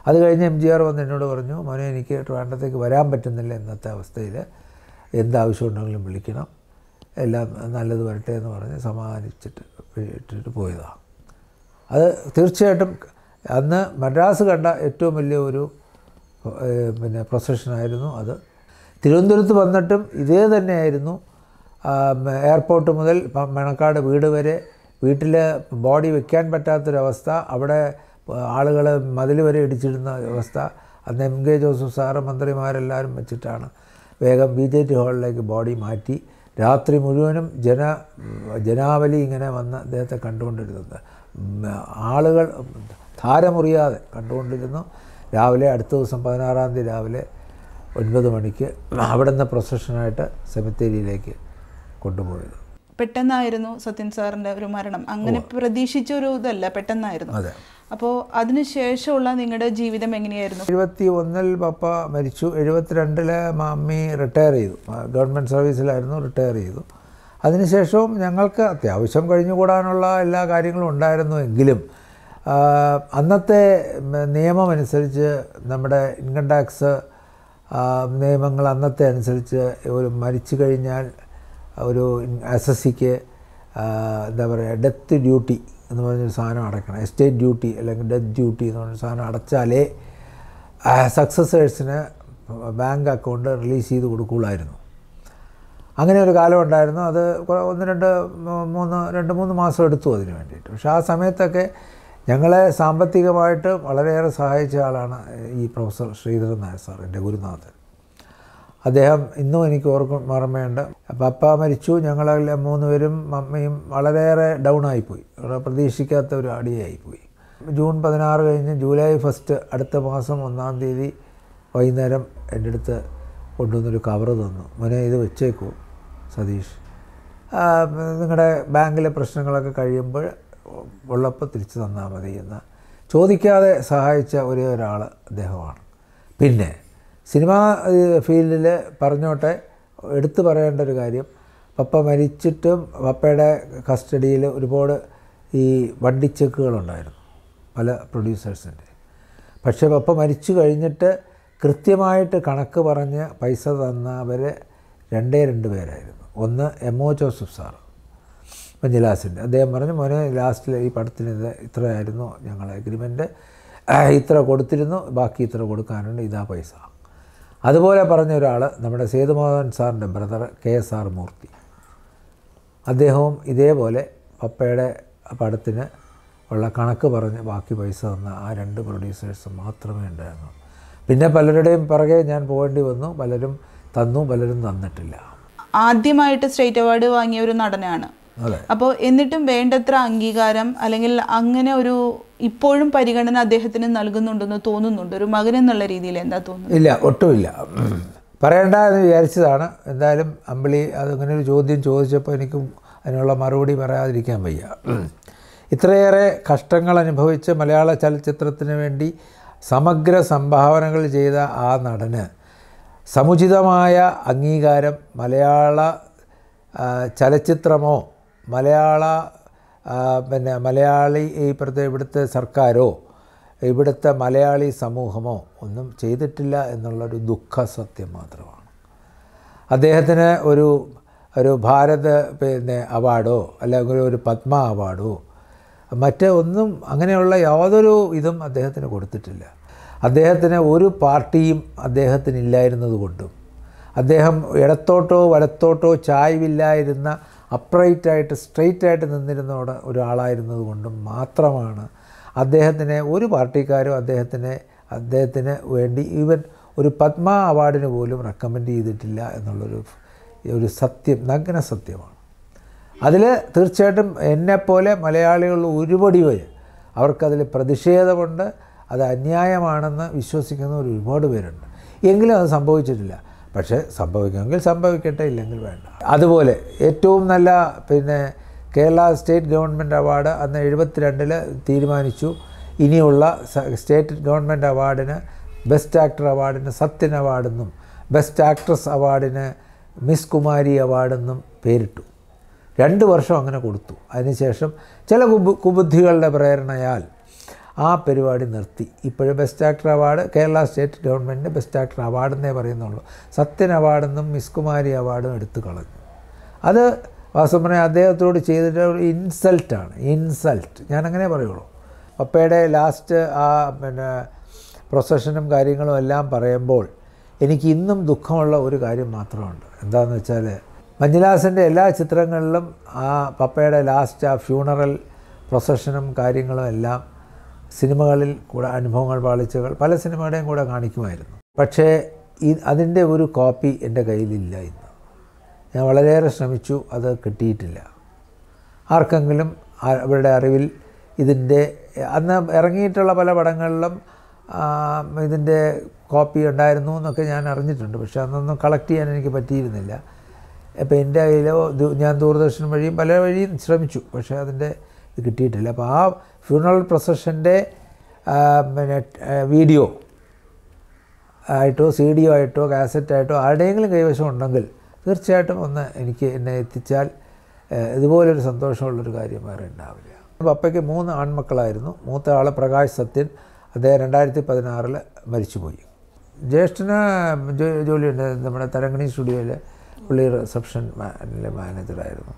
അത് കഴിഞ്ഞ് എം ജി ആർ വന്ന് എന്നോട് പറഞ്ഞു മോനെ എനിക്ക് ട്രിവാൻഡ്രത്തേക്ക് വരാൻ പറ്റുന്നില്ല ഇന്നത്തെ അവസ്ഥയിൽ എന്താവശ്യമുണ്ടെങ്കിലും വിളിക്കണം എല്ലാം നല്ലത് വരട്ടെ എന്ന് പറഞ്ഞ് സമാധാനിച്ചിട്ട് ഇട്ടിട്ട് പോയതാണ് അത് തീർച്ചയായിട്ടും അന്ന് മദ്രാസ് കണ്ട ഏറ്റവും വലിയ ഒരു ഏഹ്, പിന്നെ പ്രൊസഷനായിരുന്നു അത് തിരുവനന്തപുരത്ത് വന്നിട്ടും ഇതേ തന്നെയായിരുന്നു ആ, മ- എയർപോർട്ട് മുതൽ പ- മണക്കാട് വീട് വരെ വീട്ടിൽ ബോഡി വെക്കാൻ പറ്റാത്തൊരവസ്ഥ അവിടെ ആളുകൾ മതിൽ വരെ ഇടിച്ചിടുന്ന അവസ്ഥ അന്ന് എം കെ ജോസഫ് സാറ് മന്ത്രിമാരെല്ലാവരും വെച്ചിട്ടാണ് വേഗം ബി ജെ ടി ഹാളിലേക്ക് ബോഡി മാറ്റി രാത്രി മുഴുവനും ജന ജനാവലി ഇങ്ങനെ വന്ന് അദ്ദേഹത്തെ കണ്ടുകൊണ്ടിരുന്നത് ഉം, ആളുകൾ ധാരമുറിയാതെ കണ്ടുകൊണ്ടിരുന്നു രാവിലെ അടുത്ത ദിവസം പതിനാറാം തീയതി രാവിലെ ഒൻപത് മണിക്ക് അവിടെ നിന്ന് പ്രൊസഷനായിട്ട് സെമിത്തേരിയിലേക്ക് കൊണ്ടുപോയത് പെട്ടെന്നായിരുന്നു സത്യൻ സാറിന്റെ ഒരു മരണം അങ്ങനെ പ്രതീക്ഷിച്ച ഒരു ഇതല്ല പെട്ടെന്നായിരുന്നു അതെ അപ്പോൾ അതിനുശേഷമുള്ള നിങ്ങളുടെ ജീവിതം എങ്ങനെയായിരുന്നു എഴുപത്തി ഒന്നിൽ പപ്പ മരിച്ചു എഴുപത്തിരണ്ടിൽ മമ്മി റിട്ടയർ ചെയ്തു ഗവൺമെൻറ് സർവീസിലായിരുന്നു റിട്ടയർ ചെയ്തു അതിനുശേഷവും ഞങ്ങൾക്ക് അത്യാവശ്യം കഴിഞ്ഞുകൂടാനുള്ള എല്ലാ കാര്യങ്ങളും ഉണ്ടായിരുന്നു എങ്കിലും ആ, അന്നത്തെ ഉം, നിയമമനുസരിച്ച് നമ്മുടെ ഇൻകം ടാക്സ് ആ, നിയമങ്ങൾ അന്നത്തെ അനുസരിച്ച് ഒരു മരിച്ചു കഴിഞ്ഞാൽ ഒരു എസ് എസ് സിക്ക് എന്താ പറയുക ഡെത്ത് ഡ്യൂട്ടി എന്ന് പറഞ്ഞൊരു സാധനം അടയ്ക്കണം എസ്റ്റേറ്റ് ഡ്യൂട്ടി അല്ലെങ്കിൽ ഡെത്ത് ഡ്യൂട്ടി എന്ന് പറഞ്ഞൊരു സാധനം അടച്ചാലേ സക്സസേഴ്സിന് ബാങ്ക് അക്കൗണ്ട് റിലീസ് ചെയ്ത് കൊടുക്കുകയുള്ളായിരുന്നു അങ്ങനെ ഒരു കാലം ഉണ്ടായിരുന്നു അത് കുറെ- ഒന്ന് രണ്ട് മൂ- മൂന്ന് രണ്ട് മൂന്ന് മാസം എടുത്തു അതിന് വേണ്ടിയിട്ട് പക്ഷേ ആ സമയത്തൊക്കെ ഞങ്ങളെ സാമ്പത്തികമായിട്ട് വളരെയേറെ സഹായിച്ച ആളാണ് ഈ പ്രൊഫസർ ശ്രീധരൻ നായർ സാർ എൻ്റെ ഗുരുനാഥൻ അദ്ദേഹം ഇന്നും എനിക്ക് ഓർക്കും ഓർമ്മയുണ്ട് പപ്പ മരിച്ചു ഞങ്ങളെല്ലാം മൂന്നുപേരും മമ്മിയും വളരെയേറെ ഡൗൺ ആയിപ്പോയി വളരെ പ്രതീക്ഷിക്കാത്ത ഒരു അടിയായിപ്പോയി ജൂൺ പതിനാറ് കഴിഞ്ഞ് ജൂലൈ ഫസ്റ്റ് അടുത്ത മാസം ഒന്നാം തീയതി വൈകുന്നേരം എൻ്റെ അടുത്ത് കൊണ്ടുവന്നൊരു കവറ് തന്നു മോനെ ഇത് വെച്ചേക്കൂ സതീഷ് നിങ്ങളുടെ ബാങ്കിലെ പ്രശ്നങ്ങളൊക്കെ കഴിയുമ്പോൾ ഉള്ളപ്പോൾ തിരിച്ചു തന്നാൽ മതി എന്ന് ചോദിക്കാതെ സഹായിച്ച ഒരേ ഒരാൾ അദ്ദേഹമാണ് പിന്നെ സിനിമാ ഫീൽഡിൽ പറഞ്ഞോട്ടെ എടുത്തു പറയേണ്ട ഒരു കാര്യം പപ്പ മരിച്ചിട്ടും പപ്പയുടെ കസ്റ്റഡിയിൽ ഒരുപാട് ഈ വണ്ടിച്ചെക്കുകളുണ്ടായിരുന്നു പല പ്രൊഡ്യൂസേഴ്സിൻ്റെ പക്ഷേ പപ്പ മരിച്ചു കഴിഞ്ഞിട്ട് കൃത്യമായിട്ട് കണക്ക് പറഞ്ഞ് പൈസ തന്നവർ രണ്ടേ രണ്ട് പേരായിരുന്നു ഒന്ന് എം ഒ ജോസഫ് സാറ് മഞ്ജുലാസിൻ്റെ അദ്ദേഹം പറഞ്ഞു മോനെ ലാസ്റ്റിൽ ഈ പടത്തിന് ഇത് ഇത്രയായിരുന്നു ഞങ്ങളെ എഗ്രിമെൻറ്റ് ഇത്ര കൊടുത്തിരുന്നു ബാക്കി ഇത്ര കൊടുക്കാനുണ്ട് ഇതാ പൈസ അതുപോലെ പറഞ്ഞ ഒരാൾ നമ്മുടെ സേതുമാധവൻ സാറിൻ്റെ brother K S R Murthy അദ്ദേഹവും ഇതേപോലെ പപ്പയുടെ പടത്തിന് ഉള്ള കണക്ക് പറഞ്ഞ് ബാക്കി പൈസ തന്ന ആ രണ്ട് പ്രൊഡ്യൂസേഴ്സ് മാത്രമേ ഉണ്ടായിരുന്നു പിന്നെ പലരുടെയും പിറകെ ഞാൻ പോകേണ്ടി വന്നു പലരും തന്നു പലരും തന്നിട്ടില്ല ആദ്യമായിട്ട് സ്റ്റേറ്റ് അവാർഡ് വാങ്ങിയ ഒരു നടനാണ് അതെ അപ്പോൾ എന്നിട്ടും വേണ്ടത്ര അംഗീകാരം അല്ലെങ്കിൽ അങ്ങനെ ഒരു ഇപ്പോഴും പരിഗണന അദ്ദേഹത്തിന് നൽകുന്നുണ്ടെന്ന് തോന്നുന്നുണ്ട് ഒരു മകൻ എന്നുള്ള രീതിയിൽ എന്താ തോന്നുന്നത് ഇല്ല ഒട്ടുമില്ല പറയണ്ട എന്ന് വിചാരിച്ചതാണ് എന്തായാലും അമ്പിളി അതങ്ങനെ ഒരു ചോദ്യം ചോദിച്ചപ്പോൾ എനിക്കും അതിനുള്ള മറുപടി പറയാതിരിക്കാൻ വയ്യ ഇത്രയേറെ കഷ്ടങ്ങൾ അനുഭവിച്ച് മലയാള ചലച്ചിത്രത്തിന് വേണ്ടി സമഗ്ര സംഭാവനകൾ ചെയ്ത ആ നടന് സമുചിതമായ അംഗീകാരം മലയാള ആ, ചലച്ചിത്രമോ മലയാള ആ, പിന്നെ മലയാളി ഇപ്പോഴത്തെ ഇവിടുത്തെ സർക്കാരോ ഇവിടുത്തെ മലയാളി സമൂഹമോ ഒന്നും ചെയ്തിട്ടില്ല എന്നുള്ളൊരു ദുഃഖ സത്യം മാത്രമാണ് അദ്ദേഹത്തിന് ഒരു ഒരു ഭാരത് പിന്നെ അവാർഡോ അല്ലെങ്കിൽ ഒരു പത്മ അവാർഡോ മറ്റേ ഒന്നും അങ്ങനെയുള്ള യാതൊരു ഇതും അദ്ദേഹത്തിന് കൊടുത്തിട്ടില്ല അദ്ദേഹത്തിന് ഒരു പാർട്ടിയും അദ്ദേഹത്തിന് ഇല്ലായിരുന്നത് കൊണ്ടും അദ്ദേഹം ഇടത്തോട്ടോ വലത്തോട്ടോ ചായ്വില്ലായിരുന്ന അപ്രൈറ്റായിട്ട് സ്ട്രെയിറ്റായിട്ട് നിന്നിരുന്ന ഒട- ഒരാളായിരുന്നത് കൊണ്ടും മാത്രമാണ് അദ്ദേഹത്തിനെ ഒരു പാർട്ടിക്കാരും അദ്ദേഹത്തിനെ അദ്ദേഹത്തിന് വേണ്ടി ഈവൻ ഒരു പത്മ അവാർഡിന് പോലും റെക്കമെൻഡ് ചെയ്തിട്ടില്ല എന്നുള്ളൊരു ഒരു സത്യം നഗ്ന സത്യമാണ് അതിൽ തീർച്ചയായിട്ടും എന്നെപ്പോലെ മലയാളികൾ ഒരുപടി വരെ അവർക്കതിൽ പ്രതിഷേധമുണ്ട് അത് അന്യായമാണെന്ന് വിശ്വസിക്കുന്നവർ ഒരുപാട് പേരുണ്ട് എങ്കിലും അത് സംഭവിച്ചിട്ടില്ല പക്ഷേ സംഭവിക്കുമെങ്കിൽ സംഭവിക്കട്ടെ ഇല്ലെങ്കിൽ വേണ്ട അതുപോലെ ഏറ്റവും നല്ല പിന്നെ കേരള സ്റ്റേറ്റ് ഗവൺമെൻറ് അവാർഡ് അന്ന് എഴുപത്തിരണ്ടിൽ തീരുമാനിച്ചു ഇനിയുള്ള സ- സ്റ്റേറ്റ് ഗവൺമെൻറ് അവാർഡിന് ബെസ്റ്റ് ആക്ടർ അവാർഡിന് സത്യൻ അവാർഡെന്നും ബെസ്റ്റ് ആക്ട്രസ് അവാർഡിന് മിസ് കുമാരി അവാർഡെന്നും പേരിട്ടു രണ്ട് വർഷം അങ്ങനെ കൊടുത്തു അതിനുശേഷം ചില കുബു കുബുദ്ധികളുടെ പ്രേരണയാൽ ആ പരിപാടി നിർത്തി ഇപ്പോഴും best actor award Kerala state ഗവൺമെൻറ്റിൻ്റെ ബെസ്റ്റ് ആക്ടർ അവാർഡെന്നേ പറയുന്നുള്ളൂ സത്യൻ അവാർഡെന്നും മിസ് കുമാരി അവാർഡും എടുത്തു കളഞ്ഞു അത് വാസ്തവം പറഞ്ഞാൽ അദ്ദേഹത്തോട് ചെയ്തിട്ട് ഒരു ഇൻസൾട്ടാണ് ഇൻസൾട്ട് ഞാനങ്ങനെ പറയുള്ളൂ പപ്പയുടെ ലാസ്റ്റ് ആ പിന്നെ പ്രൊസഷനും കാര്യങ്ങളും എല്ലാം പറയുമ്പോൾ എനിക്ക് ഇന്നും ദുഃഖമുള്ള ഒരു കാര്യം മാത്രമുണ്ട് എന്താണെന്ന് വെച്ചാൽ മഞ്ജുലാസിൻ്റെ എല്ലാ ചിത്രങ്ങളിലും ആ പപ്പയുടെ ലാസ്റ്റ് ആ ഫ്യൂണറൽ പ്രൊസഷനും കാര്യങ്ങളും എല്ലാം സിനിമകളിൽ കൂടെ അനുഭവങ്ങൾ പാളിച്ചകൾ പല സിനിമയുടെയും കൂടെ കാണിക്കുമായിരുന്നു പക്ഷേ ഈ അതിൻ്റെ ഒരു കോപ്പി എൻ്റെ കയ്യിലില്ല ഇന്ന് ഞാൻ വളരെയേറെ ശ്രമിച്ചു അത് കിട്ടിയിട്ടില്ല ആർക്കെങ്കിലും ആ- അവരുടെ അറിവിൽ ഇതിൻ്റെ അന്ന് ഇറങ്ങിയിട്ടുള്ള പല പടങ്ങളിലും ആ, ഇതിൻ്റെ കോപ്പി ഉണ്ടായിരുന്നു എന്നൊക്കെ ഞാൻ അറിഞ്ഞിട്ടുണ്ട് പക്ഷേ അന്നൊന്നും കളക്ട് ചെയ്യാൻ എനിക്ക് പറ്റിയിരുന്നില്ല അപ്പോൾ എൻ്റെ കയ്യിലോ ദൂ- ഞാൻ ദൂരദർശൻ വഴിയും പല വഴിയും ശ്രമിച്ചു പക്ഷേ അതിൻ്റെ ഇത് കിട്ടിയിട്ടില്ല അപ്പോൾ ആ ഫ്യൂണറൽ പ്രൊസഷൻ്റെ പിന്നെ വീഡിയോ ആയിട്ടോ സി ഡിയോ ആയിട്ടോ കാസറ്റായിട്ടോ ആരുടെയെങ്കിലും കൈവശം ഉണ്ടെങ്കിൽ തീർച്ചയായിട്ടും ഒന്ന് എനിക്ക് എന്നെ എത്തിച്ചാൽ ഏഹ്, ഇതുപോലൊരു സന്തോഷമുള്ളൊരു കാര്യം വേറെ ഉണ്ടാവില്ല പപ്പയ്ക്ക് മൂന്ന് ആൺമക്കളായിരുന്നു മൂത്ത ആൾ പ്രകാശ് സത്യൻ അദ്ദേഹം രണ്ടായിരത്തി പതിനാറിൽ മരിച്ചുപോയി ജ്യേഷ്ഠന് ജോ- ജോലിയുണ്ട് നമ്മുടെ തരങ്കണി സ്റ്റുഡിയോയിൽ പുള്ളി റിസപ്ഷൻ മാനിലെ മാനേജറായിരുന്നു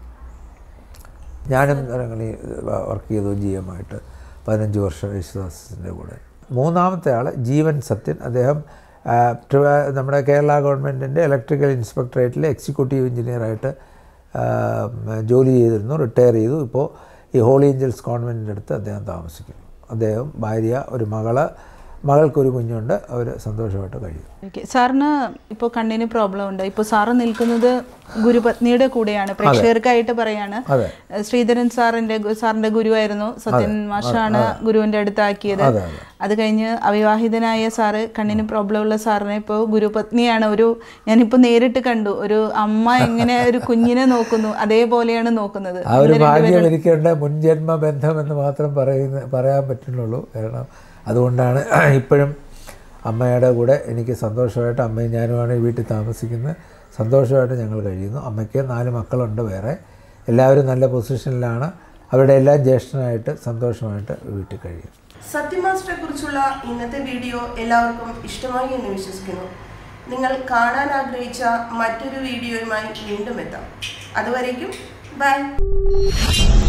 ഞാനും തരങ്കണി വർക്ക് ചെയ്തു ജി എം ആയിട്ട് പതിനഞ്ച് വർഷം യേശുദാസിൻ്റെ കൂടെ മൂന്നാമത്തെ ആൾ ജീവൻ സത്യൻ അദ്ദേഹം ആ, ട്രിവാ- നമ്മുടെ കേരള ഗവൺമെൻറ്റിൻ്റെ ഇലക്ട്രിക്കൽ ഇൻസ്പെക്ടറേറ്റിലെ എക്സിക്യൂട്ടീവ് എഞ്ചിനീയറായിട്ട് ആ, ജോലി ചെയ്തിരുന്നു റിട്ടയർ ചെയ്തു ഇപ്പോൾ ഈ ഹോളി ഏഞ്ചൽസ് കോൺവെൻറ്റിൻ്റെ അടുത്ത് അദ്ദേഹം താമസിക്കുന്നു അദ്ദേഹം ഭാര്യ ഒരു മകള് മകൾക്കൊരു കുഞ്ഞുണ്ട് അവർ സന്തോഷമായിട്ട് കഴിയും ഓക്കെ സാറിന് ഇപ്പോൾ കണ്ണിന് പ്രോബ്ലം ഉണ്ട് ഇപ്പോൾ സാറ് നിൽക്കുന്നത് ഗുരുപത്നിയുടെ കൂടെയാണ് പ്രേക്ഷകർക്കായിട്ട് പറയാണ് അതെ. ശ്രീധരൻ സാറിന്റെ ഗു- സാറിന്റെ ഗുരുവായിരുന്നു സത്യൻ മാഷാണ് ഗുരുവിന്റെ അടുത്താക്കിയത് അതെ, അതെ. അത് കഴിഞ്ഞ് അവിവാഹിതനായ സാറ് കണ്ണിന് പ്രോബ്ലം ഉള്ള സാറിനെ ഇപ്പോൾ ഗുരുപത്നിയാണ് ഒരു ഞാനിപ്പോൾ നേരിട്ട് കണ്ടു ഒരു അമ്മ എങ്ങനെ ഒരു കുഞ്ഞിനെ നോക്കുന്നു അതേപോലെയാണ് നോക്കുന്നത് ആ ഒരു ഭാഗ്യം എനിക്കുണ്ട് മുൻജന്മ ബന്ധം എന്ന് മാത്രം പറയുന്ന പറയാൻ പറ്റുന്നുള്ളൂ കാരണം അതുകൊണ്ടാണ് ഇപ്പോഴും അമ്മയുടെ കൂടെ എനിക്ക് സന്തോഷമായിട്ട് അമ്മയും ഞാനുമാണ് ഈ വീട്ടിൽ താമസിക്കുന്നത് സന്തോഷമായിട്ട് ഞങ്ങൾ കഴിയുന്നു അമ്മയ്ക്ക് നാല് മക്കളുണ്ട് വേറെ എല്ലാവരും നല്ല പൊസിഷനിലാണ് അവരുടെ എല്ലാം ജ്യേഷ്ഠനായിട്ട് സന്തോഷമായിട്ട് വീട്ടിൽ കഴിയും സത്യമാസ്റ്ററെ കുറിച്ചുള്ള ഇന്നത്തെ വീഡിയോ എല്ലാവർക്കും ഇഷ്ടമായി എന്ന് വിശ്വസിക്കുന്നു നിങ്ങൾ കാണാൻ ആഗ്രഹിച്ച മറ്റൊരു വീഡിയോയുമായി വീണ്ടും എത്താം അതുവരേക്കും ബൈ